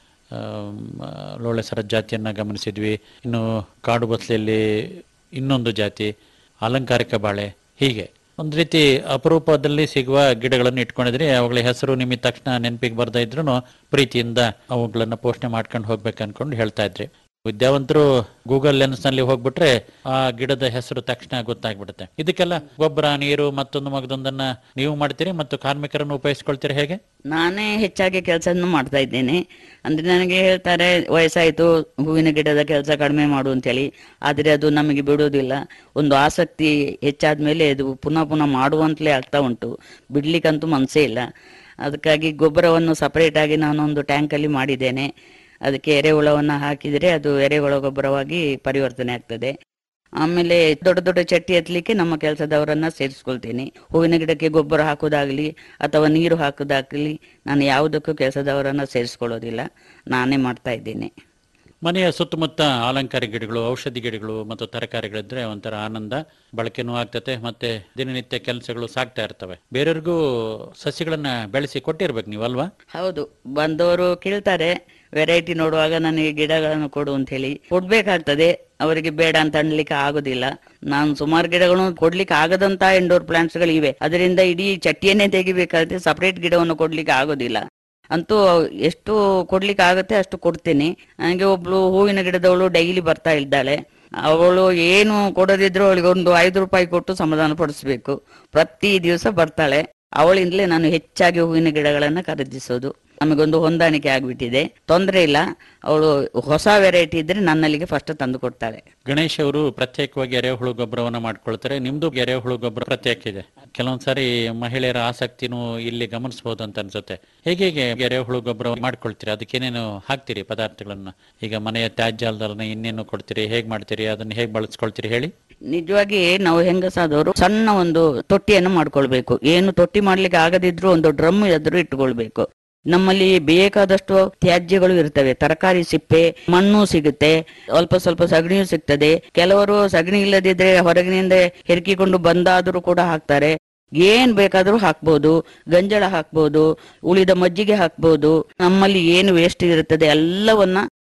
Speaker 9: ಆಮ್, ಲೋಳೆ ಸರದ ಜಾತಿಯನ್ನು ಗಮನಿಸಿದ್ವಿ ಇನ್ನು ಕಾಡು ಬಸ್ಲೆಯಲ್ಲಿ ಇನ್ನೊಂದು ಜಾತಿ ಅಲಂಕಾರಿಕ ಬಾಳೆ ಹೀಗೆ ಒಂದು ರೀತಿ ಅಪರೂಪದಲ್ಲಿ ಸಿಗುವ ಗಿಡಗಳನ್ನು ಇಟ್ಕೊಂಡಿದ್ರಿ ಅವುಗಳ ಹೆಸರು ನಿಮಗೆ ತಕ್ಷಣ ನೆನಪಿಗೆ ಬರ್ತಾ ಇದ್ರು ಪ್ರೀತಿಯಿಂದ ಅವುಗಳನ್ನ ಪೋಷಣೆ ಮಾಡ್ಕೊಂಡು ಹೋಗ್ಬೇಕು ಅನ್ಕೊಂಡು ಹೇಳ್ತಾ ಇದ್ರಿ ವಿದ್ಯಾವಂತರು ಗೂಗಲ್ ಲೆನ್ಸ್ ನಲ್ಲಿ ಹೋಗ್ಬಿಟ್ರೆ ಆ ಗಿಡದ ಹೆಸರು ತಕ್ಷಣ ಗೊತ್ತಾಗ್ಬಿಡುತ್ತೆ ಇದಕ್ಕೆಲ್ಲ ಗೊಬ್ಬರ ನೀರು ಮತ್ತೊಂದು ಮಗದೊಂದನ್ನ ನೀವು ಮಾಡ್ತೀರಿ ಮತ್ತು ಕಾರ್ಮಿಕರನ್ನು ಉಪಯೋಗಿಸ್ಕೊಳ್ತೀರಿ ಹೇಗೆ
Speaker 11: ನಾನೇ ಹೆಚ್ಚಾಗಿ ಕೆಲಸವನ್ನು ಮಾಡ್ತಾ ಇದ್ದೇನೆ ಅಂದ್ರೆ ನನಗೆ ಹೇಳ್ತಾರೆ ವಯಸ್ಸಾಯ್ತು ಹೂವಿನ ಗಿಡದ ಕೆಲಸ ಕಡಿಮೆ ಮಾಡು ಅಂತೇಳಿ ಆದ್ರೆ ಅದು ನಮಗೆ ಬಿಡುವುದಿಲ್ಲ ಒಂದು ಆಸಕ್ತಿ ಹೆಚ್ಚಾದ್ಮೇಲೆ ಅದು ಪುನಃ ಪುನಃ ಮಾಡುವಂತಲೇ ಆಗ್ತಾ ಉಂಟು ಬಿಡ್ಲಿಕ್ಕಂತೂ ಮನಸ್ಸೇ ಇಲ್ಲ ಅದಕ್ಕಾಗಿ ಗೊಬ್ಬರವನ್ನು ಸಪರೇಟ್ ಆಗಿ ನಾನೊಂದು ಟ್ಯಾಂಕ್ ಅಲ್ಲಿ ಮಾಡಿದ್ದೇನೆ ಅದಕ್ಕೆ ಎರೆಹುಳವನ್ನ ಹಾಕಿದರೆ ಅದು ಎರೆಹುಳ ಗೊಬ್ಬರವಾಗಿ ಪರಿವರ್ತನೆ ಆಗ್ತದೆ ಆಮೇಲೆ ದೊಡ್ಡ ದೊಡ್ಡ ಚಟ್ಟಿ ಎತ್ತಲಿಕ್ಕೆ ನಮ್ಮ ಕೆಲಸದವರನ್ನ ಸೇರಿಸ್ಕೊಳ್ತೀನಿ ಹೂವಿನ ಗಿಡಕ್ಕೆ ಗೊಬ್ಬರ ಹಾಕೋದಾಗ್ಲಿ ಅಥವಾ ನೀರು ಹಾಕೋದಾಗ್ಲಿ ನಾನು ಯಾವುದಕ್ಕೂ ಕೆಲಸದವರನ್ನ ಸೇರಿಸ್ಕೊಳ್ಳೋದಿಲ್ಲ ನಾನೇ ಮಾಡ್ತಾ ಇದ್ದೀನಿ
Speaker 9: ಮನೆಯ ಸುತ್ತಮುತ್ತ ಅಲಂಕಾರಿಕ ಗಿಡಗಳು ಔಷಧಿ ಗಿಡಗಳು ಮತ್ತು ತರಕಾರಿಗಳಿದ್ರೆ ಒಂಥರ ಆನಂದ ಬಳಕೆನೂ ಆಗ್ತತೆ ಮತ್ತೆ ದಿನನಿತ್ಯ ಕೆಲಸಗಳು ಸಾಗ್ತಾ ಇರ್ತವೆ ಬೇರೆಯವ್ರಿಗೂ ಸಸಿಗಳನ್ನ ಬೆಳೆಸಿ ಕೊಟ್ಟಿರ್ಬೇಕು ನೀವು ಅಲ್ವಾ
Speaker 11: ಹೌದು ಬಂದವರು ಕೇಳ್ತಾರೆ ವೆರೈಟಿ ನೋಡುವಾಗ ನನಗೆ ಗಿಡಗಳನ್ನು ಕೊಡು ಅಂತ ಹೇಳಿ ಕೊಡ್ಬೇಕಾಗ್ತದೆ ಅವರಿಗೆ ಬೇಡ ಅಂತ ಅನ್ಲಿಕ್ಕೆ ಆಗೋದಿಲ್ಲ ನಾನು ಸುಮಾರು ಗಿಡಗಳನ್ನು ಕೊಡ್ಲಿಕ್ಕೆ ಆಗದಂತ ಇಂಡೋರ್ ಪ್ಲಾಂಟ್ಸ್ ಗಳು ಇವೆ ಅದರಿಂದ ಇಡೀ ಚಟ್ಟಿಯನ್ನೇ ತೆಗಿಬೇಕಾದ್ರೆ ಸಪರೇಟ್ ಗಿಡವನ್ನು ಕೊಡ್ಲಿಕ್ಕೆ ಆಗೋದಿಲ್ಲ ಅಂತೂ ಎಷ್ಟು ಕೊಡ್ಲಿಕ್ಕೆ ಆಗುತ್ತೆ ಅಷ್ಟು ಕೊಡ್ತೀನಿ ನನಗೆ ಒಬ್ಳು ಹೂವಿನ ಗಿಡದವಳು ಡೈಲಿ ಬರ್ತಾ ಇದ್ದಾಳೆ ಅವಳು ಏನು ಕೊಡದಿದ್ರು ಅವಳಿಗೆ ಒಂದು ಐದು ರೂಪಾಯಿ ಕೊಟ್ಟು ಸಮಾಧಾನ ಪಡಿಸ್ಬೇಕು ಪ್ರತಿ ದಿವಸ ಬರ್ತಾಳೆ ಅವಳಿಂದಲೇ ನಾನು ಹೆಚ್ಚಾಗಿ ಹೂವಿನ ಗಿಡಗಳನ್ನ ಖರೀದಿಸೋದು ನಮಗೊಂದು ಹೊಂದಾಣಿಕೆ ಆಗ್ಬಿಟ್ಟಿದೆ ತೊಂದರೆ ಇಲ್ಲ ಅವಳು ಹೊಸ ವೆರೈಟಿ ಇದ್ರೆ ನನ್ನಲ್ಲಿಗೆ ಫಸ್ಟ್ ತಂದು ಕೊಡ್ತಾಳೆ
Speaker 9: ಗಣೇಶ್ ಅವರು ಪ್ರತ್ಯೇಕವಾಗಿ ಎರೆಹುಳು ಗೊಬ್ಬರವನ್ನ ಮಾಡ್ಕೊಳ್ತಾರೆ ನಿಮ್ದು ಎರೆಹುಳು ಗೊಬ್ಬರ ಪ್ರತ್ಯೇಕ ಇದೆ ಕೆಲವೊಂದ್ಸಾರಿ ಮಹಿಳೆಯರ ಆಸಕ್ತಿನೂ ಇಲ್ಲಿ ಗಮನಿಸಬಹುದು ಅಂತ ಅನ್ಸುತ್ತೆ ಹೇಗೆ ಹೇಗೆ ಎರೆಹುಳು ಗೊಬ್ಬರ ಮಾಡ್ಕೊಳ್ತೀರಿ ಅದಕ್ಕೇನೇನು ಹಾಕ್ತೀರಿ ಪದಾರ್ಥಗಳನ್ನ ಈಗ ಮನೆಯ ತ್ಯಾಜ್ಯಲ್ದನ್ನ ಇನ್ನೇನು ಕೊಡ್ತೀರಿ ಹೇಗ್ ಮಾಡ್ತೀರಿ ಅದನ್ನ ಹೇಗ್ ಬಳಸ್ಕೊಳ್ತೀರಿ ಹೇಳಿ
Speaker 11: ನಿಜವಾಗಿ ನಾವು ಹೆಂಗಸಾದವರು ಸಣ್ಣ ಒಂದು ತೊಟ್ಟಿಯನ್ನು ಮಾಡ್ಕೊಳ್ಬೇಕು ಏನು ತೊಟ್ಟಿ ಮಾಡ್ಲಿಕ್ಕೆ ಆಗದಿದ್ರು ಒಂದು ಡ್ರಮ್ ಎದುರು ಇಟ್ಕೊಳ್ಬೇಕು ನಮ್ಮಲ್ಲಿ ಬೇಕಾದಷ್ಟು ತ್ಯಾಜ್ಯಗಳು ಇರ್ತವೆ ತರಕಾರಿ ಸಿಪ್ಪೆ ಮಣ್ಣು ಸಿಗುತ್ತೆ ಅಲ್ಪ ಸ್ವಲ್ಪ ಸಗಣಿಯೂ ಸಿಗ್ತದೆ ಕೆಲವರು ಸಗಣಿ ಇಲ್ಲದಿದ್ರೆ ಹೊರಗಿನಿಂದ ಹೆರ್ಕಿಕೊಂಡು ಬಂದಾದರೂ ಕೂಡ ಹಾಕ್ತಾರೆ ಏನ್ ಬೇಕಾದ್ರೂ ಹಾಕ್ಬೋದು ಗಂಜಳ ಹಾಕ್ಬೋದು ಉಳಿದ ಮಜ್ಜಿಗೆ ಹಾಕ್ಬೋದು ನಮ್ಮಲ್ಲಿ ಏನು ವೇಸ್ಟ್ ಇರುತ್ತದೆ ಎಲ್ಲವನ್ನ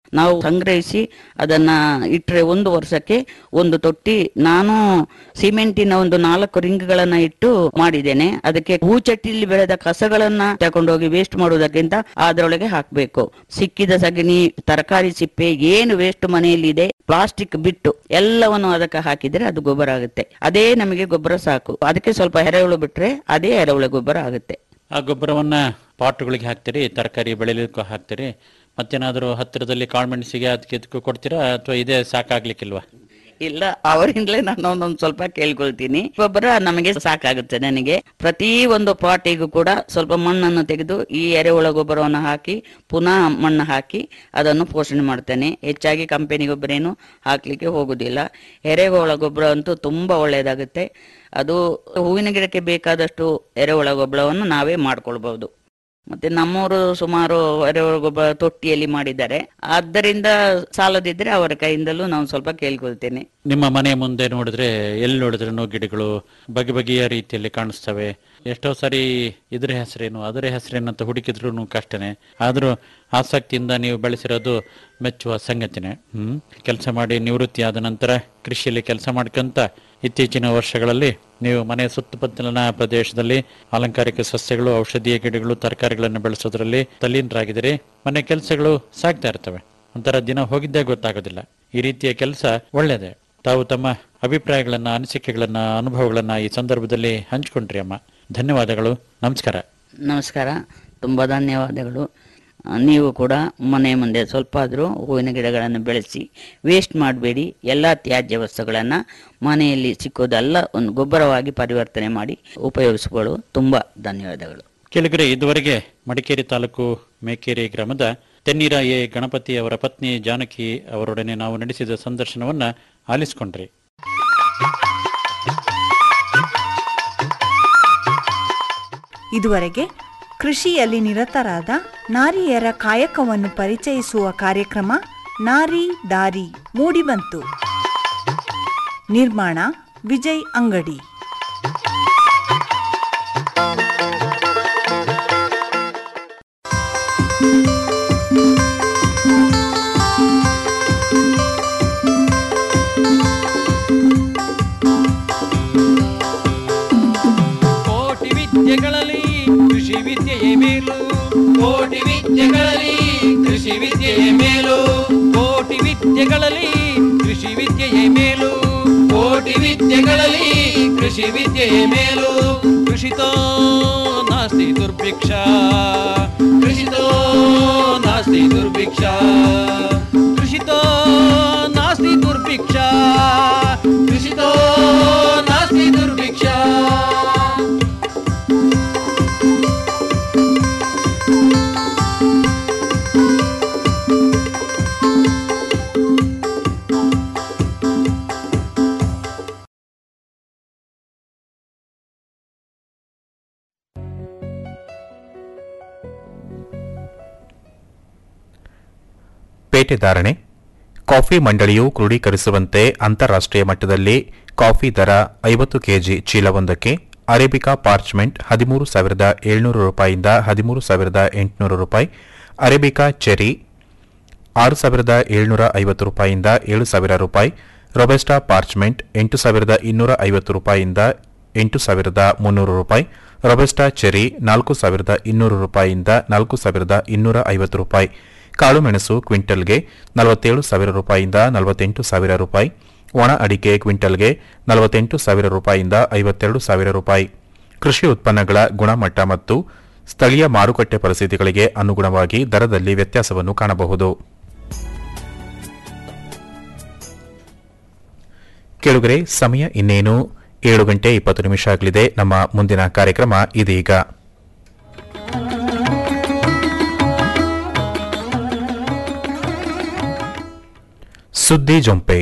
Speaker 11: ನಾವು ಸಂಗ್ರಹಿಸಿ ಅದನ್ನ ಇಟ್ಟರೆ ಒಂದು ವರ್ಷಕ್ಕೆ ಒಂದು ತೊಟ್ಟಿ ನಾನು ಸಿಮೆಂಟಿನ ಒಂದು ನಾಲ್ಕು ರಿಂಗ್ಗಳನ್ನ ಇಟ್ಟು ಮಾಡಿದ್ದೇನೆ ಅದಕ್ಕೆ ಹೂಚಟ್ಟಿಲಿ ಬೆಳೆದ ಕಸಗಳನ್ನ ತಕೊಂಡೋಗಿ ವೇಸ್ಟ್ ಮಾಡುವುದಕ್ಕಿಂತ ಅದರೊಳಗೆ ಹಾಕಬೇಕು ಸಿಕ್ಕಿದ ಸಗಣಿ ತರಕಾರಿ ಸಿಪ್ಪೆ ಏನು ವೇಸ್ಟ್ ಮನೆಯಲ್ಲಿ ಇದೆ ಪ್ಲಾಸ್ಟಿಕ್ ಬಿಟ್ಟು ಎಲ್ಲವನ್ನು ಅದಕ್ಕೆ ಹಾಕಿದ್ರೆ ಅದು ಗೊಬ್ಬರ ಆಗುತ್ತೆ ಅದೇ ನಮಗೆ ಗೊಬ್ಬರ ಸಾಕು ಅದಕ್ಕೆ ಸ್ವಲ್ಪ ಎರೆಹುಳು ಬಿಟ್ರೆ ಅದೇ ಎರೆಹುಳ ಗೊಬ್ಬರ ಆಗುತ್ತೆ
Speaker 9: ಆ ಗೊಬ್ಬರವನ್ನ ಪಾಟ್ಗಳಿಗೆ ಹಾಕ್ತೀರಿ ತರಕಾರಿ ಬೆಳೆಯಲಿಕ್ಕೂ ಹಾಕ್ತೀರಿ ಮತ್ತೇನಾದರೂ ಹತ್ತಿರದಲ್ಲಿ ಕಾಳುಮೆಣಸಿಗೆ ಅದಕ್ಕೆ ಇದಕ್ಕೂ ಕೊಡ್ತೀರಾ ಅಥವಾ ಇದೇ ಸಾಕಾಗ್ಲಿಕ್ಕಿಲ್ವಾ
Speaker 11: ಇಲ್ಲ ಅವರಿಂದಲೇ ನಾನು ಒಂದೊಂದು ಸ್ವಲ್ಪ ಕೇಳ್ಕೊಳ್ತೀನಿ ಗೊಬ್ಬರ ನಮಗೆ ಸಾಕಾಗುತ್ತೆ ನನಗೆ ಪ್ರತಿ ಒಂದು ಪಾಟಿಗೂ ಕೂಡ ಸ್ವಲ್ಪ ಮಣ್ಣನ್ನು ತೆಗೆದು ಈ ಎರೆಹುಳ ಗೊಬ್ಬರವನ್ನು ಹಾಕಿ ಪುನಃ ಮಣ್ಣು ಹಾಕಿ ಅದನ್ನು ಪೋಷಣೆ ಮಾಡ್ತೇನೆ ಹೆಚ್ಚಾಗಿ ಕಂಪನಿ ಗೊಬ್ಬರ ಏನು ಹಾಕ್ಲಿಕ್ಕೆ ಹೋಗುದಿಲ್ಲ ಎರೆಹುಳ ಗೊಬ್ಬರ ಅಂತೂ ತುಂಬಾ ಒಳ್ಳೆಯದಾಗುತ್ತೆ ಅದು ಹೂವಿನ ಗಿಡಕ್ಕೆ ಬೇಕಾದಷ್ಟು ಎರೆಹುಳ ಗೊಬ್ಬರವನ್ನು ನಾವೇ ಮಾಡ್ಕೊಳ್ಬಹುದು ಮತ್ತೆ ನಮ್ಮವರು ಸುಮಾರು ಎರೆಹುಳ ಗೊಬ್ಬರ ತೊಟ್ಟಿಯಲ್ಲಿ ಮಾಡಿದ್ದಾರೆ ಆದ್ದರಿಂದ ಸಾಲದಿದ್ರೆ ಅವರ ಕೈಯಿಂದಲೂ ನಾವು ಸ್ವಲ್ಪ ಕೇಳ್ಕೊಳ್ತೇನೆ
Speaker 9: ನಿಮ್ಮ ಮನೆ ಮುಂದೆ ನೋಡಿದ್ರೆ ಎಲ್ಲಿ ನೋಡಿದ್ರೂ ಗಿಡಗಳು ಬಗೆ ಬಗೆಯ ರೀತಿಯಲ್ಲಿ ಕಾಣಿಸ್ತವೆ ಎಷ್ಟೋ ಸಾರಿ ಇದ್ರ ಹೆಸರೇನು ಅದರ ಹೆಸರೇನು ಅಂತ ಹುಡುಕಿದ್ರು ಕಷ್ಟನೇ ಆದ್ರೂ ಆಸಕ್ತಿಯಿಂದ ನೀವು ಬೆಳೆಸಿರೋದು ಮೆಚ್ಚುವ ಸಂಗತಿನೇ ಹ್ಮ್ ಕೆಲಸ ಮಾಡಿ ನಿವೃತ್ತಿ ಆದ ನಂತರ ಕೃಷಿಯಲ್ಲಿ ಕೆಲಸ ಮಾಡ್ಕೊಂತ ಇತ್ತೀಚಿನ ವರ್ಷಗಳಲ್ಲಿ ನೀವು ಮನೆ ಸುತ್ತಮುತ್ತಲಿನ ಪ್ರದೇಶದಲ್ಲಿ ಅಲಂಕಾರಿಕ ಸಸ್ಯಗಳು ಔಷಧೀಯ ಗಿಡಗಳು ತರಕಾರಿಗಳನ್ನು ಬೆಳೆಸೋದ್ರಲ್ಲಿ ತಲ್ಲೀನರಾಗಿದ್ದೀರಿ ಮನೆ ಕೆಲಸಗಳು ಸಾಗ್ತಾ ಇರ್ತವೆ ಒಂಥರ ದಿನ ಹೋಗಿದ್ದೇ ಗೊತ್ತಾಗೋದಿಲ್ಲ ಈ ರೀತಿಯ ಕೆಲಸ ಒಳ್ಳೆಯದೇ ತಾವು ತಮ್ಮ ಅಭಿಪ್ರಾಯಗಳನ್ನ ಅನಿಸಿಕೆಗಳನ್ನ ಅನುಭವಗಳನ್ನ ಈ ಸಂದರ್ಭದಲ್ಲಿ ಹಂಚ್ಕೊಂಡ್ರಿ ಅಮ್ಮ ಧನ್ಯವಾದಗಳು ನಮಸ್ಕಾರ
Speaker 11: ನಮಸ್ಕಾರ ತುಂಬಾ ಧನ್ಯವಾದಗಳು ಆ, ನೀವು ಕೂಡ ಮನೆ ಮುಂದೆ ಸ್ವಲ್ಪ ಆದರೂ ಹೂವಿನ ಗಿಡಗಳನ್ನು ಬೆಳೆಸಿ ವೇಸ್ಟ್ ಮಾಡಬೇಡಿ ಎಲ್ಲ ತ್ಯಾಜ್ಯ ವಸ್ತುಗಳನ್ನು ಮನೆಯಲ್ಲಿ ಸಿಕ್ಕೋದೆಲ್ಲ ಒಂದು ಗೊಬ್ಬರವಾಗಿ ಪರಿವರ್ತನೆ ಮಾಡಿ ಉಪಯೋಗಿಸಿಕೊಳ್ಳು ತುಂಬಾ ಧನ್ಯವಾದಗಳು
Speaker 9: ಕೆಳಗರೆ ಇದುವರೆಗೆ ಮಡಿಕೇರಿ ತಾಲೂಕು ಮೇಕೇರಿ ಗ್ರಾಮದ ತೆನ್ನೀರ ಎ ಗಣಪತಿ ಅವರ ಪತ್ನಿ ಜಾನಕಿ ಅವರೊಡನೆ ನಾವು ನಡೆಸಿದ ಸಂದರ್ಶನವನ್ನ ಆಲಿಸಿಕೊಂಡ್ರಿ
Speaker 8: ಇದುವರೆಗೆ ಕೃಷಿಯಲ್ಲಿ ನಿರತರಾದ ನಾರಿಯರ ಕಾಯಕವನ್ನು ಪರಿಚಯಿಸುವ ಕಾರ್ಯಕ್ರಮ ನಾರಿ ದಾರಿ ಮೂಡಿಬಂತು ನಿರ್ಮಾಣ ವಿಜಯ್ ಅಂಗಡಿ
Speaker 1: ಕೋಟಿ ವಿದ್ಯೆಗಳಲ್ಲಿ ಕೃಷಿ ವಿದ್ಯೆಯೇ ಮೇಲು ಕೋಟಿ ವಿದ್ಯೆಗಳಲ್ಲಿ ಕೃಷಿ ವಿದ್ಯೆಯೇ ಮೇಲು ಕೋಟಿ ವಿದ್ಯೆಗಳಲ್ಲಿ ಕೃಷಿ ವಿದ್ಯೆಯೇ ಮೇಲು ಕೋಟಿ ವಿದ್ಯೆಗಳಲ್ಲಿ ಕೃಷಿ ವಿದ್ಯೆಯೇ ಮೇಲು ಕೃಷಿತೋ ನಾಸ್ತಿ ದುರ್ಭಿಕ್ಷ ಕೃಷಿತೋ ನಾಸ್ತಿ ದುರ್ಭಿಕ್ಷ ಕೃಷಿತೋ ನಾಸ್ತಿ ದುರ್ಭಿಕ್ಷ ಕೃಷಿತೋ ನಾಸ್ತಿ ದುರ್ಭಿಕ್ಷ
Speaker 12: ಪೇಟೆ ಧಾರಣೆ ಕಾಫಿ ಮಂಡಳಿಯು ಕ್ರೋಢೀಕರಿಸುವಂತೆ ಅಂತಾರಾಷ್ಟ್ರೀಯ ಮಟ್ಟದಲ್ಲಿ ಕಾಫಿ ದರ ಐವತ್ತು ಕೆಜಿ ಚೀಲವೊಂದಕ್ಕೆ ಅರೇಬಿಕಾ ಪಾರ್ಚ್ಮೆಂಟ್ ಹದಿಮೂರು ಸಾವಿರದ ಏಳ್ನೂರು ರೂಪಾಯಿಯಿಂದ ಹದಿಮೂರು ಸಾವಿರದ ಎಂಟುನೂರು ರೂಪಾಯಿ ಅರೇಬಿಕಾ ಚೆರಿ ಆರು ಸಾವಿರದ ಏಳ್ನೂರ ಐವತ್ತು ರೂಪಾಯಿಯಿಂದ ಏಳು ಸಾವಿರ ರೂಪಾಯಿ ರೊಬೆಸ್ಟಾ ಪಾರ್ಚ್ಮೆಂಟ್ ಎಂಟು ಸಾವಿರದ ಇನ್ನೂರ ಐವತ್ತು ರೂಪಾಯಿಯಿಂದ ಎಂಟು ಸಾವಿರದ ಮುನ್ನೂರು ರೂಪಾಯಿ ರೊಬೆಸ್ಟಾ ಚೆರಿ ನಾಲ್ಕು ಸಾವಿರದ ಇನ್ನೂರು ರೂಪಾಯಿಯಿಂದ ನಾಲ್ಕು ಸಾವಿರದ ಇನ್ನೂರ ಐವತ್ತು ರೂಪಾಯಿ ಕಾಳುಮೆಣಸು ಕ್ವಿಂಟಲ್ಗೆ ನಲವತ್ತೇಳು ಸಾವಿರ ರೂಪಾಯಿಯಿಂದ ನಲವತ್ತೆಂಟು ಸಾವಿರ ರೂಪಾಯಿ ಒಣ ಅಡಿಕೆ ಕ್ವಿಂಟಲ್ಗೆ ನಲವತ್ತೆಂಟು ಸಾವಿರ ರೂಪಾಯಿಯಿಂದ ಐವತ್ತೆರಡು ಸಾವಿರ ರೂಪಾಯಿ ಕೃಷಿ ಉತ್ಪನ್ನಗಳ ಗುಣಮಟ್ಟ ಮತ್ತು ಸ್ಥಳೀಯ ಮಾರುಕಟ್ಟೆ ಪರಿಸ್ಥಿತಿಗಳಿಗೆ ಅನುಗುಣವಾಗಿ ದರದಲ್ಲಿ ವ್ಯತ್ಯಾಸವನ್ನು ಕಾಣಬಹುದು ಕೆಳಗರೆ ಸಮಯ ಇನ್ನೇನು ಏಳು ಗಂಟೆ ಇಪ್ಪತ್ತು ನಿಮಿಷ ಆಗಲಿದೆ ನಮ್ಮ ಮುಂದಿನ ಕಾರ್ಯಕ್ರಮ ಇದೀಗ ಸುದ್ದಿ ಜೊಂಪೆ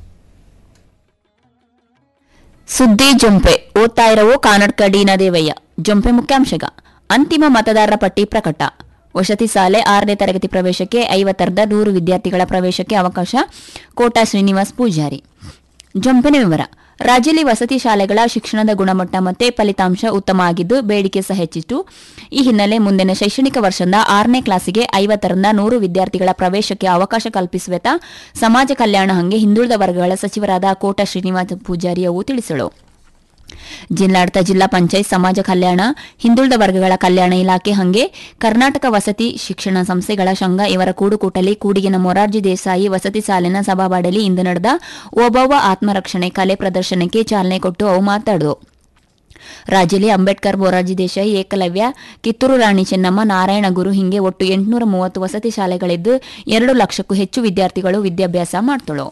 Speaker 13: ಸುದ್ದಿ ಜೊಂಪೆ ಓದ್ತಾ ಇರವು ಕಾನಡ್ ಕಡೀನ ದೇವಯ್ಯ ಜೊಂಪೆ ಮುಖ್ಯಾಂಶಗ ಅಂತಿಮ ಮತದಾರರ ಪಟ್ಟಿ ಪ್ರಕಟ ವಸತಿ ಶಾಲೆ ಆರನೇ ತರಗತಿ ಪ್ರವೇಶಕ್ಕೆ ಐವತ್ತರ್ಧ ನೂರು ವಿದ್ಯಾರ್ಥಿಗಳ ಪ್ರವೇಶಕ್ಕೆ ಅವಕಾಶ ಕೋಟಾ ಶ್ರೀನಿವಾಸ್ ಪೂಜಾರಿ ಜೊಂಪಿನ ವಿವರ ರಾಜ್ಯದಲ್ಲಿ ವಸತಿ ಶಾಲೆಗಳ ಶಿಕ್ಷಣದ ಗುಣಮಟ್ಟ ಮತ್ತೆ ಫಲಿತಾಂಶ ಉತ್ತಮ ಆಗಿದ್ದು ಬೇಡಿಕೆ ಸಹ ಹೆಚ್ಚಿತ್ತು ಈ ಹಿನ್ನೆಲೆ ಮುಂದಿನ ಶೈಕ್ಷಣಿಕ ವರ್ಷದ ಆರನೇ ಕ್ಲಾಸಿಗೆ ಐವತ್ತರಿಂದ ನೂರು ವಿದ್ಯಾರ್ಥಿಗಳ ಪ್ರವೇಶಕ್ಕೆ ಅವಕಾಶ ಕಲ್ಪಿಸುವೆತ ಸಮಾಜ ಕಲ್ಯಾಣ ಹಂಗೆ ಹಿಂದುಳಿದ ವರ್ಗಗಳ ಸಚಿವರಾದ ಕೋಟ ಶ್ರೀನಿವಾಸ ಪೂಜಾರಿ ಅವು ತಿಳಿಸಳು ಜಿಲ್ಲಾಡಳಿತ ಜಿಲ್ಲಾ ಪಂಚಾಯತ್ ಸಮಾಜ ಕಲ್ಯಾಣ ಹಿಂದುಳಿದ ವರ್ಗಗಳ ಕಲ್ಯಾಣ ಇಲಾಖೆ ಹಂಗೆ ಕರ್ನಾಟಕ ವಸತಿ ಶಿಕ್ಷಣ ಸಂಸ್ಥೆಗಳ ಸಂಘ ಇವರ ಕೂಡುಕೂಟಲಿ ಕೂಡಿಗಿನ ಮೊರಾರ್ಜಿ ದೇಸಾಯಿ ವಸತಿ ಸಾಲಿನ ಸಭಾವಾಡಲಿ ಇಂದು ನಡೆದ ಓಬವ್ವ ಆತ್ಮರಕ್ಷಣೆ ಕಲೆ ಪ್ರದರ್ಶನಕ್ಕೆ ಚಾಲನೆ ಕೊಟ್ಟು ಅವು ಮಾತಾಡಿದವು ರಾಜ್ಯದಲ್ಲಿ ಅಂಬೇಡ್ಕರ್ ಮೊರಾರ್ಜಿ ದೇಸಾಯಿ ಏಕಲವ್ಯ ಕಿತ್ತೂರು ರಾಣಿ ಚೆನ್ನಮ್ಮ ನಾರಾಯಣ ಗುರು ಹಿಂಗೆ ಒಟ್ಟು ಎಂಟುನೂರ ಮೂವತ್ತು ವಸತಿ ಶಾಲೆಗಳಿದ್ದು ಎರಡು ಲಕ್ಷಕ್ಕೂ ಹೆಚ್ಚು ವಿದ್ಯಾರ್ಥಿಗಳು ವಿದ್ಯಾಭ್ಯಾಸ ಮಾಡ್ತಳು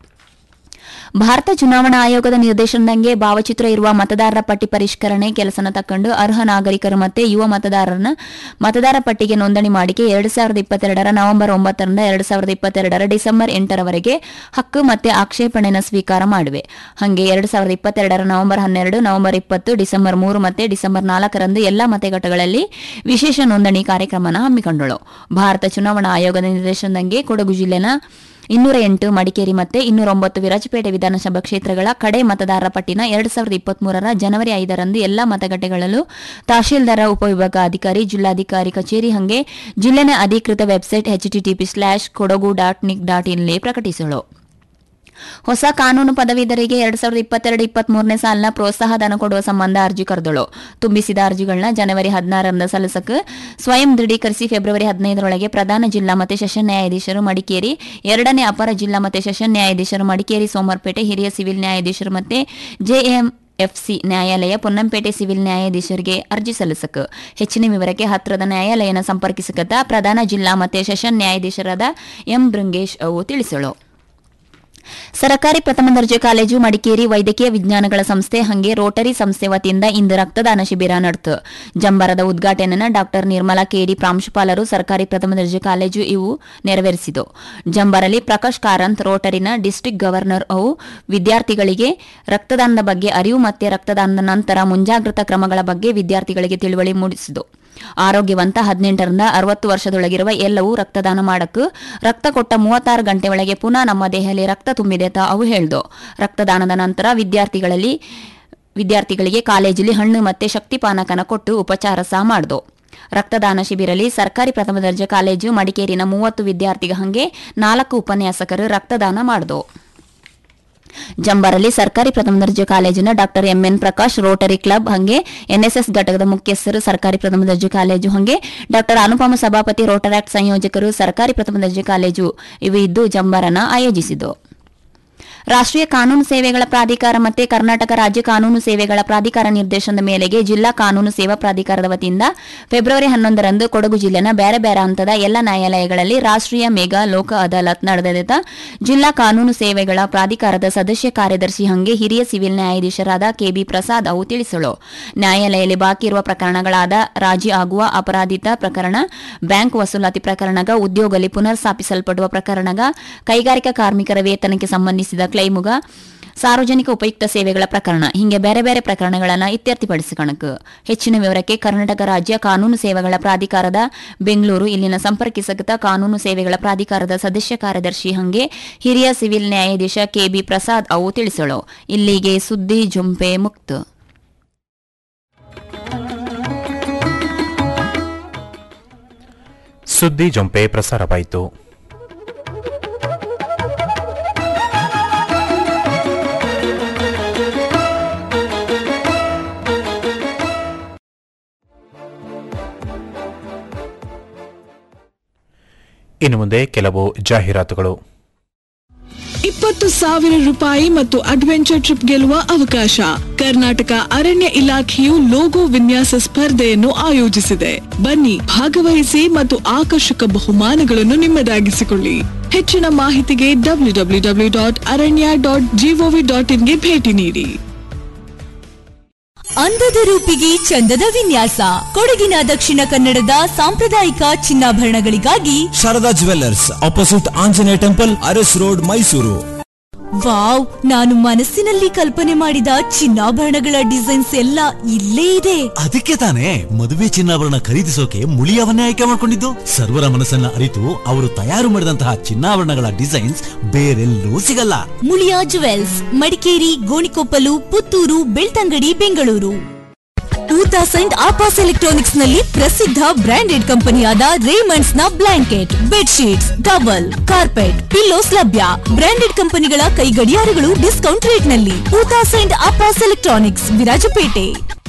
Speaker 13: ಭಾರತ ಚುನಾವಣಾ ಆಯೋಗದ ನಿರ್ದೇಶನದಂಗೆ ಭಾವಚಿತ್ರ ಇರುವ ಮತದಾರರ ಪಟ್ಟಿ ಪರಿಷ್ಕರಣೆ ಕೆಲಸನ ತಕ್ಕಂಡು ಅರ್ಹ ನಾಗರಿಕರು ಮತ್ತೆ ಯುವ ಮತದಾರರನ್ನ ಮತದಾರ ಪಟ್ಟಿಗೆ ನೋಂದಣಿ ಮಾಡಿಕೆ ಎರಡು ಸಾವಿರದ ಇಪ್ಪತ್ತೆರಡರ ನವೆಂಬರ್ ಒಂಬತ್ತರಿಂದ ಎರಡು ಸಾವಿರದ ಇಪ್ಪತ್ತೆರಡರ ಡಿಸೆಂಬರ್ ಎಂಟರವರೆಗೆ ಹಕ್ಕು ಮತ್ತೆ ಆಕ್ಷೇಪಣೆನ ಸ್ವೀಕಾರ ಮಾಡಿವೆ ಹಾಗೆ ಎರಡು ಸಾವಿರದ ಇಪ್ಪತ್ತೆರಡರ ನವೆಂಬರ್ ಹನ್ನೆರಡು ನವೆಂಬರ್ ಇಪ್ಪತ್ತು ಡಿಸೆಂಬರ್ ಮೂರು ಮತ್ತೆ ಡಿಸೆಂಬರ್ ನಾಲ್ಕರಂದು ಎಲ್ಲಾ ಮತಗಟ್ಟೆಗಳಲ್ಲಿ ವಿಶೇಷ ನೋಂದಣಿ ಕಾರ್ಯಕ್ರಮನ ಹಮ್ಮಿಕೊಂಡಳು ಭಾರತ ಚುನಾವಣಾ ಆಯೋಗದ ನಿರ್ದೇಶನದಂಗೆ ಕೊಡಗು ಜಿಲ್ಲೆನ ಇನ್ನೂರ ಎಂಟು ಮಡಿಕೇರಿ ಮತ್ತೆ ಇನ್ನೂರ ಒಂಬತ್ತು ವಿರಾಜಪೇಟೆ ವಿಧಾನಸಭಾ ಕ್ಷೇತ್ರಗಳ ಕಡೆ ಮತದಾರರ ಪಟ್ಟಿನ ಎರಡು ಸಾವಿರದ ಇಪ್ಪತ್ಮೂರರ ಜನವರಿ ಐದರಂದು ಎಲ್ಲಾ ಮತಗಟ್ಟೆಗಳಲ್ಲೂ ತಹಶೀಲ್ದಾರ ಉಪವಿಭಾಗ ಅಧಿಕಾರಿ ಜಿಲ್ಲಾಧಿಕಾರಿ ಕಚೇರಿ ಹಂಗೆ ಜಿಲ್ಲೆನ ಅಧಿಕೃತ website HTTP slash Kodagu dot NIC dot ಇನ್ಲಿ ಪ್ರಕಟಿಸಲು ಹೊಸ ಕಾನೂನು ಪದವೀಧರಿಗೆ ಎರಡ್ ಸಾವಿರದ ಇಪ್ಪತ್ತೆರಡು ಇಪ್ಪತ್ಮೂರನೇ ಸಾಲಿನ ಪ್ರೋತ್ಸಾಹ ಧನ ಕೊಡುವ ಸಂಬಂಧ ಅರ್ಜಿ ಕರೆದಳು ತುಂಬಿಸಿದ ಅರ್ಜಿಗಳನ್ನ ಜನವರಿ ಹದಿನಾರರಿಂದ ಸಲ್ಲಿಸಕ್ಕೆ ಸ್ವಯಂ ದೃಢೀಕರಿಸಿ ಫೆಬ್ರವರಿ ಹದಿನೈದರೊಳಗೆ ಪ್ರಧಾನ ಜಿಲ್ಲಾ ಮತ್ತು ಸೆಷನ್ ನ್ಯಾಯಾಧೀಶರು ಮಡಿಕೇರಿ ಎರಡನೇ ಅಪರ ಜಿಲ್ಲಾ ಮತ್ತು ಸೆಷನ್ ನ್ಯಾಯಾಧೀಶರು ಮಡಿಕೇರಿ ಸೋಮವಾರಪೇಟೆ ಹಿರಿಯ ಸಿವಿಲ್ ನ್ಯಾಯಾಧೀಶರು ಮತ್ತೆ ಜೆಎಂ ಎಫ್ಸಿ ನ್ಯಾಯಾಲಯ ಪೊನ್ನಂಪೇಟೆ ಸಿವಿಲ್ ನ್ಯಾಯಾಧೀಶರಿಗೆ ಅರ್ಜಿ ಸಲ್ಲಿಸಕ ಹೆಚ್ಚಿನ ವಿವರಕ್ಕೆ ಹತ್ರದ ನ್ಯಾಯಾಲಯನ ಸಂಪರ್ಕಿಸಕತ್ತ ಪ್ರಧಾನ ಜಿಲ್ಲಾ ಮತ್ತು ಸೆಷನ್ ನ್ಯಾಯಾಧೀಶರಾದ ಎಂ ಬೃಂಗೇಶ್ ಅವು ತಿಳಿಸಳು ಸರಕಾರಿ ಪ್ರಥಮ ದರ್ಜೆ ಕಾಲೇಜು ಮಡಿಕೇರಿ ವೈದ್ಯಕೀಯ ವಿಜ್ಞಾನಗಳ ಸಂಸ್ಥೆ ಹಂಗೆ ರೋಟರಿ ಸಂಸ್ಥೆ ವತಿಯಿಂದ ಇಂದು ರಕ್ತದಾನ ಶಿಬಿರ ನಡೆತು ಜಂಬರದ ಉದ್ಘಾಟನೆನ ಡಾಕ್ಟರ್ ನಿರ್ಮಲಾ ಕೆಡಿ ಪ್ರಾಂಶುಪಾಲರು ಸರ್ಕಾರಿ ಪ್ರಥಮ ದರ್ಜೆ ಕಾಲೇಜು ಇವು ನೆರವೇರಿಸಿತು ಜಂಬರಲ್ಲಿ ಪ್ರಕಾಶ್ ಕಾರಂತ್ ರೋಟರಿನ ಡಿಸ್ಟ್ರಿಕ್ಟ್ ಗವರ್ನರ್ ಅವು ವಿದ್ಯಾರ್ಥಿಗಳಿಗೆ ರಕ್ತದಾನದ ಬಗ್ಗೆ ಅರಿವು ಮತ್ತೆ ರಕ್ತದಾನದ ನಂತರ ಮುಂಜಾಗ್ರತಾ ಕ್ರಮಗಳ ಬಗ್ಗೆ ವಿದ್ಯಾರ್ಥಿಗಳಿಗೆ ತಿಳುವಳಿ ಮೂಡಿಸಿತು ಆರೋಗ್ಯವಂತ ಹದಿನೆಂಟರಿಂದ ಅರವತ್ತು ವರ್ಷದೊಳಗಿರುವ ಎಲ್ಲವೂ ರಕ್ತದಾನ ಮಾಡಕ್ಕೆ ರಕ್ತ ಕೊಟ್ಟ ಮೂವತ್ತಾರು ಗಂಟೆ ಒಳಗೆ ಪುನಃ ನಮ್ಮ ದೇಹದಲ್ಲಿ ರಕ್ತ ತುಂಬಿದೆ ಅಂತ ಅವು ಹೇಳ್ದು ರಕ್ತದಾನದ ನಂತರ ವಿದ್ಯಾರ್ಥಿಗಳಲ್ಲಿ ವಿದ್ಯಾರ್ಥಿಗಳಿಗೆ ಕಾಲೇಜಲ್ಲಿ ಹಣ್ಣು ಮತ್ತೆ ಶಕ್ತಿಪಾನಕನ ಕೊಟ್ಟು ಉಪಚಾರ ಸಹ ಮಾಡ್ದು ರಕ್ತದಾನ ಶಿಬಿರಲಿ ಸರ್ಕಾರಿ ಪ್ರಥಮ ದರ್ಜೆ ಕಾಲೇಜು ಮಡಿಕೇರಿನ ಮೂವತ್ತು ವಿದ್ಯಾರ್ಥಿಗ ಹಂಗೆ ನಾಲ್ಕು ಉಪನ್ಯಾಸಕರು ರಕ್ತದಾನ ಮಾಡ್ದು ಜಂಬಾರಲ್ಲಿ ಸರ್ಕಾರಿ ಪ್ರಥಮ ದರ್ಜೆ ಕಾಲೇಜಿನ doctor M N Prakash Rotary club ಹಂಗೆ ಎನ್ಎಸ್ಎಸ್ ಘಟಕದ ಮುಖ್ಯಸ್ಥರು ಸರ್ಕಾರಿ ಪ್ರಥಮ ದರ್ಜೆ ಕಾಲೇಜು ಹಂಗೆ ಡಾಕ್ಟರ್ ಅನುಪಮ ಸಭಾಪತಿ ರೋಟರಾಕ್ಟ್ ಸಂಯೋಜಕರು ಸರ್ಕಾರಿ ಪ್ರಥಮ ದರ್ಜೆ ಕಾಲೇಜು ಇವು ಇದ್ದು ಜಂಬಾರನ ಆಯೋಜಿಸಿತು ರಾಷ್ಟ್ರೀಯ ಕಾನೂನು ಸೇವೆಗಳ ಪ್ರಾಧಿಕಾರ ಮತ್ತೆ ಕರ್ನಾಟಕ ರಾಜ್ಯ ಕಾನೂನು ಸೇವೆಗಳ ಪ್ರಾಧಿಕಾರ ನಿರ್ದೇಶನದ ಮೇಲೆಗೆ ಜಿಲ್ಲಾ ಕಾನೂನು ಸೇವಾ ಪ್ರಾಧಿಕಾರದ ವತಿಯಿಂದ ಫೆಬ್ರವರಿ ಹನ್ನೊಂದರಂದು ಕೊಡಗು ಜಿಲ್ಲೆನ ಬೇರೆ ಬೇರೆ ಹಂತದ ಎಲ್ಲ ನ್ಯಾಯಾಲಯಗಳಲ್ಲಿ ರಾಷ್ಟ್ರೀಯ ಮೆಗಾ ಲೋಕ ಅದಾಲತ್ ನಡೆದಿದ್ದ ಜಿಲ್ಲಾ ಕಾನೂನು ಸೇವೆಗಳ ಪ್ರಾಧಿಕಾರದ ಸದಸ್ಯ ಕಾರ್ಯದರ್ಶಿ ಹಂಗೆ ಹಿರಿಯ ಸಿವಿಲ್ ನ್ಯಾಯಾಧೀಶರಾದ ಕೆಬಿ ಪ್ರಸಾದ್ ಅವು ತಿಳಿಸಲು ನ್ಯಾಯಾಲಯದಲ್ಲಿ ಬಾಕಿ ಇರುವ ಪ್ರಕರಣಗಳಾದ ರಾಜಿ ಆಗುವ ಅಪರಾಧಿತ ಪ್ರಕರಣ ಬ್ಯಾಂಕ್ ವಸೂಲಾತಿ ಪ್ರಕರಣಗ ಉದ್ಯೋಗದಲ್ಲಿ ಪುನರ್ ಸ್ಥಾಪಿಸಲ್ಪಡುವ ಪ್ರಕರಣಗ ಕೈಗಾರಿಕಾ ಕಾರ್ಮಿಕರ ವೇತನಕ್ಕೆ ಸಂಬಂಧಿಸಿದ ಕ್ಲೈಮುಗ ಸಾರ್ವಜನಿಕ ಉಪಯುಕ್ತ ಸೇವೆಗಳ ಪ್ರಕರಣ ಹೀಗೆ ಬೇರೆ ಬೇರೆ ಪ್ರಕರಣಗಳನ್ನು ಇತ್ಯರ್ಥಿಪಡಿಸಿಕೊಳ್ಳಕ್ಕೆ ಹೆಚ್ಚಿನ ವಿವರಕ್ಕೆ ಕರ್ನಾಟಕ ರಾಜ್ಯ ಕಾನೂನು ಸೇವೆಗಳ ಪ್ರಾಧಿಕಾರದ ಬೆಂಗಳೂರು ಇಲ್ಲಿನ ಸಂಪರ್ಕಿಸಕತ ಕಾನೂನು ಸೇವೆಗಳ ಪ್ರಾಧಿಕಾರದ ಸದಸ್ಯ ಕಾರ್ಯದರ್ಶಿ ಹಂಗೆ ಹಿರಿಯ ಸಿವಿಲ್ ನ್ಯಾಯಾಧೀಶ ಕೆಬಿ ಪ್ರಸಾದ್ ಅವು ತಿಳಿಸಳು ಇಲ್ಲಿಗೆ ಸುದ್ದಿ ಜುಂಪೆ ಮುಕ್ತ
Speaker 12: ಸುದ್ದಿ ಜೊಂಪೆ ಪ್ರಸಾರವಾಯಿತು ಇನ್ನು ಮುಂದೆ ಕೆಲವು ಜಾಹೀರಾತುಗಳು
Speaker 14: ಇಪ್ಪತ್ತು ಸಾವಿರ ರೂಪಾಯಿ ಮತ್ತು ಅಡ್ವೆಂಚರ್ ಟ್ರಿಪ್ ಗೆಲ್ಲುವ ಅವಕಾಶ ಕರ್ನಾಟಕ ಅರಣ್ಯ ಇಲಾಖೆಯು ಲೋಗೋ ವಿನ್ಯಾಸ ಸ್ಪರ್ಧೆಯನ್ನು ಆಯೋಜಿಸಿದೆ ಬನ್ನಿ ಭಾಗವಹಿಸಿ ಮತ್ತು ಆಕರ್ಷಕ ಬಹುಮಾನಗಳನ್ನು ನಿಮ್ಮದಾಗಿಸಿಕೊಳ್ಳಿ ಹೆಚ್ಚಿನ ಮಾಹಿತಿಗೆ W W W dot Aranya dot gov dot ಇನ್ಗೆ ಭೇಟಿ ನೀಡಿ
Speaker 15: ಅಂದದ ರೂಪಿಗೆ ಚಂದದ ವಿನ್ಯಾಸ ಕೊಡಗಿನ ದಕ್ಷಿಣ ಕನ್ನಡದ ಸಾಂಪ್ರದಾಯಿಕ ಚಿನ್ನಾಭರಣಗಳಿಗಾಗಿ
Speaker 16: Sharada jewellers opposite Anjaneya temple Aras road Mysuru
Speaker 15: wow ನಾನು ಮನಸ್ಸಿನಲ್ಲಿ ಕಲ್ಪನೆ ಮಾಡಿದ ಚಿನ್ನಾಭರಣಗಳ ಡಿಸೈನ್ಸ್ ಎಲ್ಲ ಇಲ್ಲೇ ಇದೆ
Speaker 16: ಅದಕ್ಕೆ ತಾನೇ ಮದುವೆ ಚಿನ್ನಾಭರಣ ಖರೀದಿಸೋಕೆ ಮುಳಿಯವನ್ನೇ ಆಯ್ಕೆ ಮಾಡಿಕೊಂಡಿದ್ದು ಸರ್ವರ ಮನಸ್ಸನ್ನ ಅರಿತು ಅವರು ತಯಾರು ಮಾಡಿದಂತಹ ಚಿನ್ನಾಭರಣಗಳ ಡಿಸೈನ್ಸ್ ಬೇರೆಲ್ಲೂ ಸಿಗಲ್ಲ
Speaker 15: Muliya jewels Madikeri Gonikoppal Puttur Belthangady Bengaluru two thousand ಆಪಾಸ್ ಎಲೆಕ್ಟ್ರಾನಿಕ್ಸ್ ನಲ್ಲಿ ಪ್ರಸಿದ್ಧ ಬ್ರಾಂಡೆಡ್ ಕಂಪನಿಯಾದ ರೇಮಂಡ್ಸ್ ನ blanket bedsheets towel carpet pillows ಲಭ್ಯ ಬ್ರಾಂಡೆಡ್ ಕಂಪನಿಗಳ ಕೈ ಗಡಿಯಾರಗಳು ಡಿಸ್ಕೌಂಟ್ ರೇಟ್ ನಲ್ಲಿ ಟೂ ತೌಸಂಡ್ ಆಪಾಸ್ ಎಲೆಕ್ಟ್ರಾನಿಕ್ಸ್ ವಿರಾಜಪೇಟೆ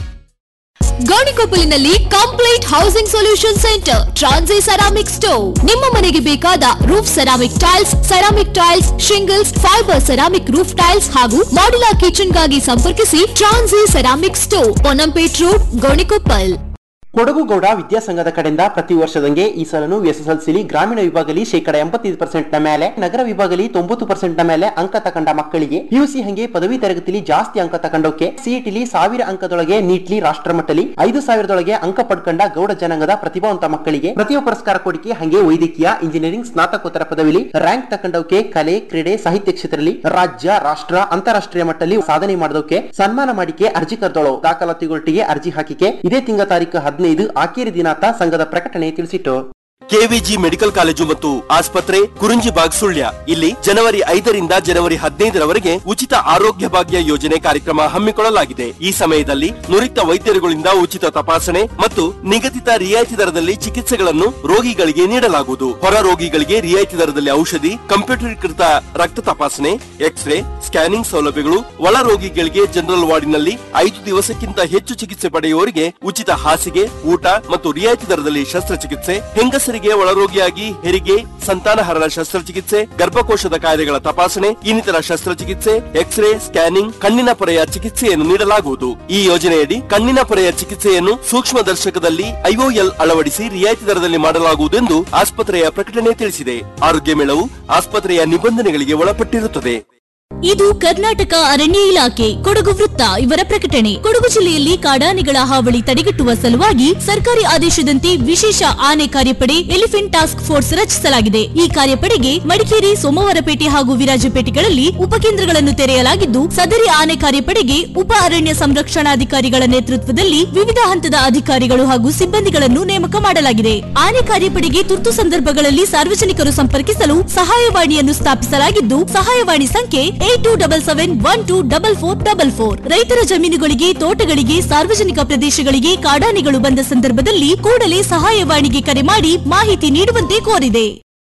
Speaker 17: ಗೋಣಿಕೊಪ್ಪಲಿನಲ್ಲಿ ಕಂಪ್ಲೀಟ್ ಹೌಸಿಂಗ್ ಸೊಲ್ಯೂಷನ್ ಸೆಂಟರ್ ಟ್ರಾನ್ಸಿ ಸೆರಾಮಿಕ್ ಸ್ಟೋವ್ ನಿಮ್ಮ ಮನೆಗೆ ಬೇಕಾದ roof ceramic tiles ceramic tiles shingles fibre ceramic roof tiles ಹಾಗೂ ಮಾಡ್ಯುಲರ್ ಕಿಚನ್ ಗಾಗಿ ಸಂಪರ್ಕಿಸಿ ಟ್ರಾನ್ಸಿ ceramic stove Ponnampet road Gonikoppal
Speaker 18: ಕೊಡಗುಗೌಡ ವಿದ್ಯಾಸಂಘದ ಕಡೆಯಿಂದ ಪ್ರತಿ ವರ್ಷದಂಗೆ ಈ ಸಲನು ಎಸ್ಎಸ್ಎಲ್ಸಿಲಿ ಗ್ರಾಮೀಣ ವಿಭಾಗದಲ್ಲಿ ಶೇಕಡ ಎಂಬತ್ತೈದು ಪರ್ಸೆಂಟ್ ನ ಮೇಲೆ ನಗರ ವಿಭಾಗದಲ್ಲಿ ತೊಂಬತ್ತು ಪರ್ಸೆಂಟ್ ನ ಮೇಲೆ ಅಂಕ ತಕೊಂಡ ಮಕ್ಕಳಿಗೆ ಪಿಯುಸಿ ಹಂಗೆ ಪದವಿ ತರಗತಿಲಿ ಜಾಸ್ತಿ ಅಂಕ ತಕೊಂಡೋಕೆ ಸಿಇಟಿಲಿ ಸಾವಿರ ಅಂಕದೊಳಗೆ ನೀಟ್ಲಿ ರಾಷ್ಟ್ರ ಮಟ್ಟಲಿ ಐದು ಸಾವಿರದೊಳಗೆ ಅಂಕ ಪಡ್ಕೊಂಡ ಗೌಡ ಜನಾಂಗದ ಪ್ರತಿಭಾವಂತ ಮಕ್ಕಳಿಗೆ ಪ್ರತಿಭಾ ಪುರಸ್ಕಾರ ಕೊಡಿಕೆ ಹಂಗೆ ವೈದ್ಯಕೀಯ ಇಂಜಿನಿಯರಿಂಗ್ ಸ್ನಾತಕೋತ್ತರ ಪದವಿಲಿ ರ್ಯಾಂಕ್ ತಕೊಂಡೋಕೆ ಕಲೆ ಕ್ರೀಡೆ ಸಾಹಿತ್ಯ ಕ್ಷೇತ್ರದಲ್ಲಿ ರಾಜ್ಯ ರಾಷ್ಟ್ರ ಅಂತಾರಾಷ್ಟ್ರೀಯ ಮಟ್ಟದಲ್ಲಿ ಸಾಧನೆ ಮಾಡಿದೋಕೆ ಸನ್ಮಾನ ಮಾಡಿಕೆ ಅರ್ಜಿ ಕರೆದೋಳು ದಾಖಲಾತಿಗೊಟ್ಟಿಗೆ ಅರ್ಜಿ ಹಾಕಿಕೆ ಇದೇ ತಿಂಗಳ ತಾರೀಕು ಹದಿನೈದು ಆಕೇರಿ ದಿನಾಂಕ ಸಂಘದ ಪ್ರಕಟಣೆ ತಿಳಿಸಿಟ್ಟು
Speaker 19: ಕೆವಿಜಿ ಮೆಡಿಕಲ್ ಕಾಲೇಜು ಮತ್ತು ಆಸ್ಪತ್ರೆ ಕುರುಂಜಿಬಾಗ್ ಸುಳ್ಯ ಇಲ್ಲಿ ಜನವರಿ ಐದರಿಂದ ಜನವರಿ ಹದಿನೈದರವರೆಗೆ ಉಚಿತ ಆರೋಗ್ಯ ಭಾಗ್ಯ ಯೋಜನೆ ಕಾರ್ಯಕ್ರಮ ಹಮ್ಮಿಕೊಳ್ಳಲಾಗಿದೆ ಈ ಸಮಯದಲ್ಲಿ ನುರಿತ ವೈದ್ಯರುಗಳಿಂದ ಉಚಿತ ತಪಾಸಣೆ ಮತ್ತು ನಿಗದಿತ ರಿಯಾಯಿತಿ ದರದಲ್ಲಿ ಚಿಕಿತ್ಸೆಗಳನ್ನು ರೋಗಿಗಳಿಗೆ ನೀಡಲಾಗುವುದು ಹೊರ ರೋಗಿಗಳಿಗೆ ರಿಯಾಯಿತಿ ದರದಲ್ಲಿ ಔಷಧಿ ಕಂಪ್ಯೂಟರೀಕೃತ ರಕ್ತ ತಪಾಸಣೆ ಎಕ್ಸ್ರೇ ಸ್ಕ್ಯಾನಿಂಗ್ ಸೌಲಭ್ಯಗಳು ಒಳ ರೋಗಿಗಳಿಗೆ ಜನರಲ್ ವಾರ್ಡಿನಲ್ಲಿ ಐದು ದಿವಸಕ್ಕಿಂತ ಹೆಚ್ಚು ಚಿಕಿತ್ಸೆ ಪಡೆಯುವವರಿಗೆ ಉಚಿತ ಹಾಸಿಗೆ ಊಟ ಮತ್ತು ರಿಯಾಯಿತಿ ದರದಲ್ಲಿ ಶಸ್ತ್ರಚಿಕಿತ್ಸೆ ಹೆಂಗಸರಿಗೆ ಒಳರೋಗಿಯಾಗಿ ಹೆರಿಗೆ ಸಂತಾನಹರಣ ಶಸ್ತ್ರಚಿಕಿತ್ಸೆ ಗರ್ಭಕೋಶದ ಕಾಯಿಲೆಗಳ ತಪಾಸಣೆ ಇನ್ನಿತರ ಶಸ್ತ್ರಚಿಕಿತ್ಸೆ ಎಕ್ಸ್ರೇ ಸ್ಕ್ಯಾನಿಂಗ್ ಕಣ್ಣಿನ ಪೊರೆಯ ಚಿಕಿತ್ಸೆಯನ್ನು ನೀಡಲಾಗುವುದು ಈ ಯೋಜನೆಯಡಿ ಕಣ್ಣಿನ ಪೊರೆಯ ಚಿಕಿತ್ಸೆಯನ್ನು ಸೂಕ್ಷ್ಮ ದರ್ಶಕದಲ್ಲಿ ಐಒಎಲ್ ಅಳವಡಿಸಿ ರಿಯಾಯಿತಿ ದರದಲ್ಲಿ ಮಾಡಲಾಗುವುದೆಂದು ಆಸ್ಪತ್ರೆಯ ಪ್ರಕಟಣೆ ತಿಳಿಸಿದೆ ಆರೋಗ್ಯ ಮೇಳವು ಆಸ್ಪತ್ರೆಯ ನಿಬಂಧನೆಗಳಿಗೆ ಒಳಪಟ್ಟಿರುತ್ತದೆ
Speaker 15: ಇದು ಕರ್ನಾಟಕ ಅರಣ್ಯ ಇಲಾಖೆ ಕೊಡಗು ವೃತ್ತ ಇವರ ಪ್ರಕಟಣೆ ಕೊಡಗು ಜಿಲ್ಲೆಯಲ್ಲಿ ಕಾಡಾನೆಗಳ ಹಾವಳಿ ತಡೆಗಟ್ಟುವ ಸಲುವಾಗಿ ಸರ್ಕಾರಿ ಆದೇಶದಂತೆ ವಿಶೇಷ ಆನೆ ಕಾರ್ಯಪಡೆ ಎಲಿಫೆಂಟ್ ಟಾಸ್ಕ್ ಫೋರ್ಸ್ ರಚಿಸಲಾಗಿದೆ ಈ ಕಾರ್ಯಪಡೆಗೆ ಮಡಿಕೇರಿ ಸೋಮವಾರಪೇಟೆ ಹಾಗೂ ವಿರಾಜಪೇಟೆಗಳಲ್ಲಿ ಉಪಕೇಂದ್ರಗಳನ್ನು ತೆರೆಯಲಾಗಿದ್ದು ಸದರಿ ಆನೆ ಕಾರ್ಯಪಡೆಗೆ ಉಪ ಅರಣ್ಯ ಸಂರಕ್ಷಣಾಧಿಕಾರಿಗಳ ನೇತೃತ್ವದಲ್ಲಿ ವಿವಿಧ ಹಂತದ ಅಧಿಕಾರಿಗಳು ಹಾಗೂ ಸಿಬ್ಬಂದಿಗಳನ್ನು ನೇಮಕ ಮಾಡಲಾಗಿದೆ ಆನೆ ಕಾರ್ಯಪಡೆಗೆ ತುರ್ತು ಸಂದರ್ಭಗಳಲ್ಲಿ ಸಾರ್ವಜನಿಕರು ಸಂಪರ್ಕಿಸಲು ಸಹಾಯವಾಣಿಯನ್ನು ಸ್ಥಾಪಿಸಲಾಗಿದ್ದು ಸಹಾಯವಾಣಿ ಸಂಖ್ಯೆ eight two double seven one two double four double four ರೈತರ ಜಮೀನುಗಳಿಗೆ ತೋಟಗಳಿಗೆ ಸಾರ್ವಜನಿಕ ಪ್ರದೇಶಗಳಿಗೆ ಕಾಡಾನೆಗಳು ಬಂದ ಸಂದರ್ಭದಲ್ಲಿ ಕೂಡಲೇ ಸಹಾಯವಾಣಿಗೆ ಕರೆ ಮಾಡಿ ಮಾಹಿತಿ ನೀಡುವಂತೆ ಕೋರಿದೆ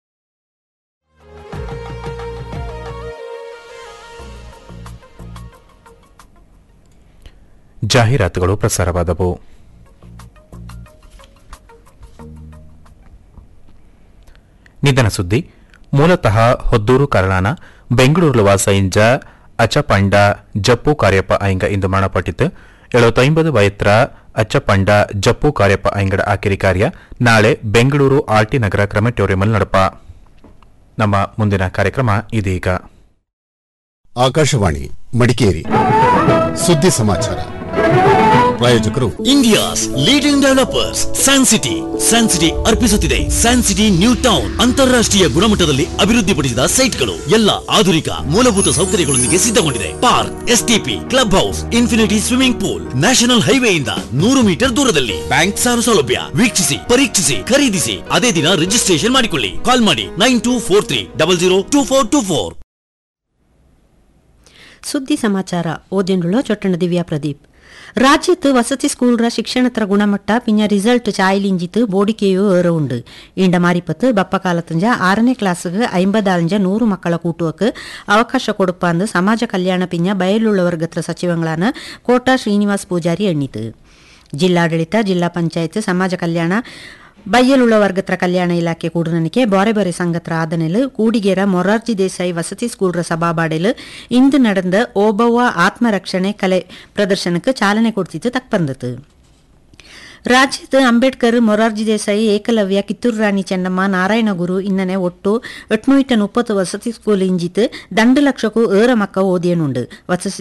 Speaker 12: ಜಾಹೀರಾತುಗಳು ಪ್ರಸಾರವಾದವು ನಿಧನ ಸುದ್ದಿ ಮೂಲತಃ ಹೊದ್ದೂರು ಕರ್ಣಾನ ಬೆಂಗಳೂರು ವಾಸ ಇಂಜ ಅಚಪಂಡ ಜಪ್ಪು ಕಾರ್ಯಪ್ಪ ಅಯ್ಯಂಗ ಇಂದು ಮರಣಪಟ್ಟಿತು ಎಳುವತ್ತೊಂಬದು ವಯತ್ರ ಅಚ್ಚಪಂಡ ಜಪ್ಪು ಕಾರ್ಯಪ್ಪ ಅಯ್ಯಂಗಡ ಆಕಿರಿ ಕಾರ್ಯ ನಾಳೆ ಬೆಂಗಳೂರು ಆರ್ಟಿ ನಗರ ಕ್ರಮೆಟೋರಿಯಂಲ್ ನಡಪ ನಮ್ಮ ಮುಂದಿನ ಕಾರ್ಯಕ್ರಮ ಇದೀಗ
Speaker 20: ಆಕಾಶವಾಣಿ ಮಡಿಕೇರಿ ಸುದ್ದಿ ಸಮಾಚಾರ ಪ್ರಾಯೋಜಕರು
Speaker 16: India's leading developers San City San City ಅರ್ಪಿಸುತ್ತಿದೆ ಸ್ಯಾನ್ ಸಿಟಿ ನ್ಯೂ ಟೌನ್ ಅಂತಾರಾಷ್ಟ್ರೀಯ ಗುಣಮಟ್ಟದಲ್ಲಿ ಅಭಿವೃದ್ಧಿಪಡಿಸಿದ ಸೈಟ್ಗಳು ಎಲ್ಲ ಆಧುನಿಕ ಮೂಲಭೂತ ಸೌಕರ್ಯಗಳೊಂದಿಗೆ ಸಿದ್ಧಗೊಂಡಿದೆ park STP club house infinity swimming pool national ಹೈವೇಯಿಂದ ನೂರು ಮೀಟರ್ ದೂರದಲ್ಲಿ ಬ್ಯಾಂಕ್ ಸಾಲ ಸೌಲಭ್ಯ ವೀಕ್ಷಿಸಿ ಪರೀಕ್ಷಿಸಿ ಖರೀದಿಸಿ ಅದೇ ದಿನ ರಿಜಿಸ್ಟ್ರೇಷನ್ ಮಾಡಿಕೊಳ್ಳಿ ಕಾಲ್ ಮಾಡಿ nine two four three double zero two four two four
Speaker 21: ಸುದ್ದಿ ಸಮಾಚಾರ ಓದಿನುಳ್ಳ ಚೊಟ್ಟಣ ದಿವ್ಯಾ ಪ್ರದೀಪ್ ರಾಜ್ಯത്ത് വസതി സ്കൂളുടെ ശിക്ഷണത്ര ഗുണമട്ട പിന്നെ റിസൾട്ട് ചായലിഞ്ചിത്ത് ബോഡിക്കെയോ ഏറെ ഉണ്ട് ഈണ്ട മാരിപ്പത്ത് ಬಪ್ಪಕಾಲತಂಜ ಆರನೇ ಕ್ಲಾಸ್ಗೆ ಐಂಬದಾಲಂಜ ನೂರು ಮಕ್ಕಳ ಕೂಟುವಕ್ಕೆ ಅವಕಾಶ ಕೊಡುಪ್ಪಂದು ಸಮಾಜ ಕಲ್ಯಾಣ ಪಿಂಜ ಬಯಲುಳ್ಳ ವರ್ಗತ್ರ ಸಚಿವಗಳಾನ ಕೋಟಾ ಶ್ರೀನಿವಾಸ್ ಪೂಜಾರಿ ಎಣ್ಣಿತು ಜಿಲ್ಲಾಡಳಿತ ಜಿಲ್ಲಾ ಪಂಚಾಯತ್ ಸಮಾಜ ಕಲ್ಯಾಣ ಬಯ್ಯಲುಳ್ಳ ವರ್ಗತ್ರ ಕಲ್ಯಾಣ ಇಲಾಖೆ ಕೂಡನನಿಕೆ ಬಾರೆ ಬಾರೆ ಸಂಘತ್ರ ಆದನೆಲು ಕೂಡಿಗೆರ ಮೊರಾರ್ಜಿ ದೇಸಾಯಿ ವಸತಿ ಸ್ಕೂಲ್ರ ಸಭಾಬಾಡೆಲು ಇಂದು ನಡೆದ ಓಬವ್ವ ಆತ್ಮರಕ್ಷಣೆ ಕಲೆ ಪ್ರದರ್ಶನಕ್ಕೆ ಚಾಲನೆ ಕೊಡ್ತಿತ್ತು ತಕ್ಪಂದತು ರಾಜ್ಯದ ಅಂಬೇಡ್ಕರ್ ಮೊರಾರ್ಜಿ ದೇಸಾಯಿ ಏಕಲವ್ಯ ಕಿತ್ತೂರು ರಾಣಿ ಚೆನ್ನಮ್ಮ ನಾರಾಯಣಗುರು ಇನ್ನನೆ ಒಟ್ಟು ಎಟ್ನೂಯಿಟ ಮುಪ್ಪತ್ತು ವಸತಿ ಸ್ಕೂಲ್ ಇಂಜಿತ್ ದಂಡು ಲಕ್ಷಕ್ಕೂ ಏರ ಮಕ್ಕ ಓದಿಯನುಂಡು ವಸತಿ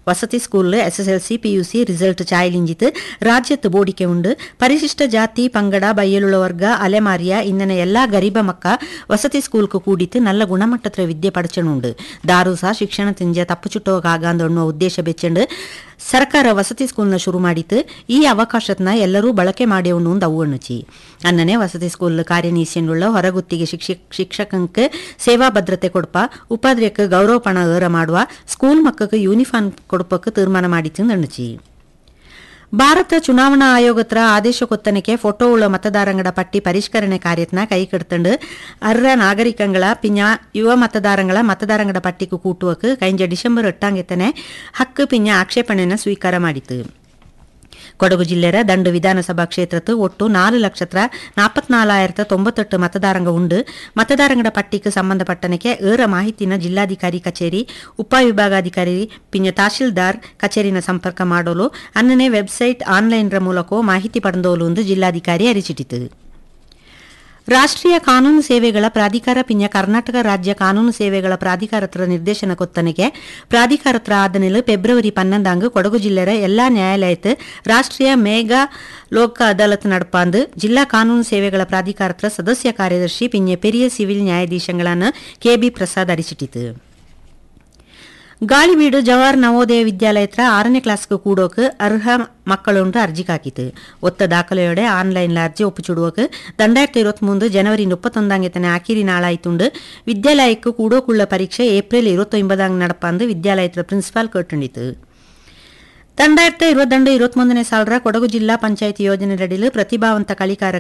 Speaker 21: ವಸತಿ ಸ್ಕೂಲ್ ಎಸ್ಎಸ್ಎಲ್ಸಿ ಪಿಯುಸಿ ರಿಸಲ್ಟ್ ಚಾಯಲಿಂಜಿತು ರಾಜ್ಯത്ത് ಬೋಡಿಕೆ ಉಂಡು ಪರಿಶಿಷ್ಟ ಜಾತಿ ಪಂಗಡ ಬಯ್ಯಲುಳ ವರ್ಗ ಅಲೆಮಾರಿಯ ಇನ್ನನೆ ಎಲ್ಲಾ ಗರೀಬ ಮಕ್ಕ ವಸತಿ ಸ್ಕೂಲ್ಕು ಕೂಡಿತು நல்ல ಗುಣಮಟ್ಟದ ವಿದ್ಯೆ ಪಡಚಣುಂಡು ದಾರು ಸಹ ಶಿಕ್ಷಣ ತಿಂಜ ತಪ್ಪು ಚುಟ್ಟೋಗಾಗಾಂದು ಅನ್ನೋ ಉದ್ದೇಶ ಬೆಚ್ಚಂಡು ಸರ್ಕಾರ ವಸತಿ ಸ್ಕೂಲ್ನ ಶುರು ಮಾಡಿತ್ತು ಈ ಅವಕಾಶತ್ನ ಎಲ್ಲರೂ ಬಳಕೆ ಮಾಡ್ಯವನು ಒಂದು ಅವು ಅಣ್ಣಚಿ ಅನ್ನನೆ ವಸತಿ ಸ್ಕೂಲ್ ಕಾರ್ಯನೀಸ್ಯಂಡುಳ್ಳ ಹೊರಗುತ್ತಿಗೆ ಶಿಕ್ಷಕ ಶಿಕ್ಷಕಂಕ್ ಸೇವಾ ಭದ್ರತೆ ಕೊಡ್ಪ ಉಪಾಧ್ಯಾಯಕ್ಕೆ ಗೌರವ ಪಣ ಏರ ಮಾಡುವ ಸ್ಕೂಲ್ ಮಕ್ಕಕ್ಕೆ ಯೂನಿಫಾರ್ಮ್ ಕೊಡ್ಪಕ್ಕೆ ತೀರ್ಮಾನ ಮಾಡಿತ್ತು ಅಣ್ಣಚಿ ಭಾರತ ಚುನಾವಣಾ ಆಯೋಗತ್ರ ಆದೇಶ ಕೊತ್ತನಕ್ಕೆ ಫೋಟೋ ಉಳ್ಳ ಮತದಾರಂಗಡ ಪಟ್ಟಿ ಪರಿಷ್ಕರಣೆ ಕಾರ್ಯತ್ನ ಕೈಕಡ್ತಂಡು ಅರ್ಹ ನಾಗರಿಕಂಗಳ ಪಿಂಜ ಯುವ ಮತದಾರಂಗಳ ಮತದಾರಂಗಡ ಪಟ್ಟಿಗೆ ಕೂಟುವಕ್ಕೆ ಕೈಂಜ ಡಿಸೆಂಬರ್ ಎಟ್ಟಾಂಗೆತ್ತನೆ ಹಕ್ಕು ಪಿಂಜ ಆಕ್ಷೇಪಣೆನ ಸ್ವೀಕಾರ ಮಾಡಿತು ಕೊಡಗು ಜಿಲ್ಲೆರ ದಂಡು ವಿಧಾನಸಭಾ ಕ್ಷೇತ್ರத்து ಒಟ್ಟು ನಾಲು ಲಕ್ಷತ್ರ ನಾಪತ್ನಾಲಾಯಿರತ್ತ ತೊಂಬತ್ತೆಟ್ಟು ಮತದಾರಂಗ ಉಂಡು ಮತದಾರಂಗಡ ಪಟ್ಟಿಗೆ ಸಂಬಂಧಪಟ್ಟನಕ್ಕೆ ಏರ ಮಾಹಿತಿನ ಜಿಲ್ಲಾಧಿಕಾರಿ ಕಚೇರಿ ಉಪವಿಭಾಗಾಧಿಕಾರಿ ಪಿಂಜ ತಹಶೀಲ್ದಾರ್ ಕಚೇರಿನ ಸಂಪರ್ಕ ಮಾಡೋಲು ಅನ್ನನೆ ವೆಬ್ಸೈಟ್ ಆನ್ಲೈನ್ರ ಮೂಲಕ ಮಾಹಿತಿ ಪಡೆದೋಲು ಎಂದು ಜಿಲ್ಲಾಧಿಕಾರಿ ಅರಿಚಿಟ್ಟಿತು ರಾಷ್ಟ್ರೀಯ ಕಾನೂನು ಸೇವೆಗಳ ಪ್ರಾಧಿಕಾರ ಪಿಂಜ ಕರ್ನಾಟಕ ರಾಜ್ಯ ಕಾನೂನು ಸೇವೆಗಳ ಪ್ರಾಧಿಕಾರತ್ರ ನಿರ್ದೇಶನ ಕೊತ್ತನೆಗೆ ಪ್ರಾಧಿಕಾರತ್ರ ಆದನೆಲು ಫೆಬ್ರವರಿ ಪನ್ನೊಂದಾಂಗ್ ಕೊಡಗು ಜಿಲ್ಲೆರ ಎಲ್ಲಾ ನ್ಯಾಯಾಲಯತ್ ರಾಷ್ಟ್ರೀಯ ಮೇಘಾ ಲೋಕ ಅದಾಲತ್ ನಡಪಾಂದು ಜಿಲ್ಲಾ ಕಾನೂನು ಸೇವೆಗಳ ಪ್ರಾಧಿಕಾರತ್ರ ಸದಸ್ಯ ಕಾರ್ಯದರ್ಶಿ ಪಿಂಜ ಪೆರಿಯ ಸಿವಿಲ್ ನ್ಯಾಯಾಧೀಶಗಳನ್ನ ಕೆಬಿ ಪ್ರಸಾದ್ ಅರಿಚಿಟ್ಟಿತು ಗಾಳಿಬೀಡು ಜವಾಹರ್ ನವೋದಯ ವಿದ್ಯಾಲಯತ್ರ ಆರನೇ ಕ್ಲಾಸ್ಗೆ ಕೂಡೋಕೆ ಅರ್ಹ ಮಕ್ಕಳುಂಟು ಅರ್ಜಿ ಕಾಕಿತು ಒತ್ತ ದಾಖಲೆಯೋಡೆ ಆನ್ಲೈನ್ ಅರ್ಜಿ ಒಪ್ಪಿಚುಡುವಕ್ಕೆ രണ്ടായിരത്തി ഇരുപത്തിമൂന്ന് ജനുവരി മുപ്പത്തൊന്നാം തന്നെ ആക്കിരി നാളായിട്ടുണ്ട് വിദ്യാലയക്ക് കൂടോക്കുള്ള പരീക്ഷ ഏപ്രിൽ ഇരുപത്തൊമ്പതാം നടപ്പാന്ന് വിദ്യാലയത്തിലെ പ്രിൻസിപ്പാൽ കേട്ടുണ്ടിತು രണ്ടായിരത്തി ഇരുപത്തിരണ്ട് ഇരുപത്തിമൂന്നನೇ ಸಾಲರ ಕೊಡಗು ಜಿಲ್ಲಾ ಪಂಚಾಯತ್ ಯೋಜನೆಯಡಿಯಲ್ಲಿ ಪ್ರತಿಭಾವಂತ ಕಲಿಕಾರ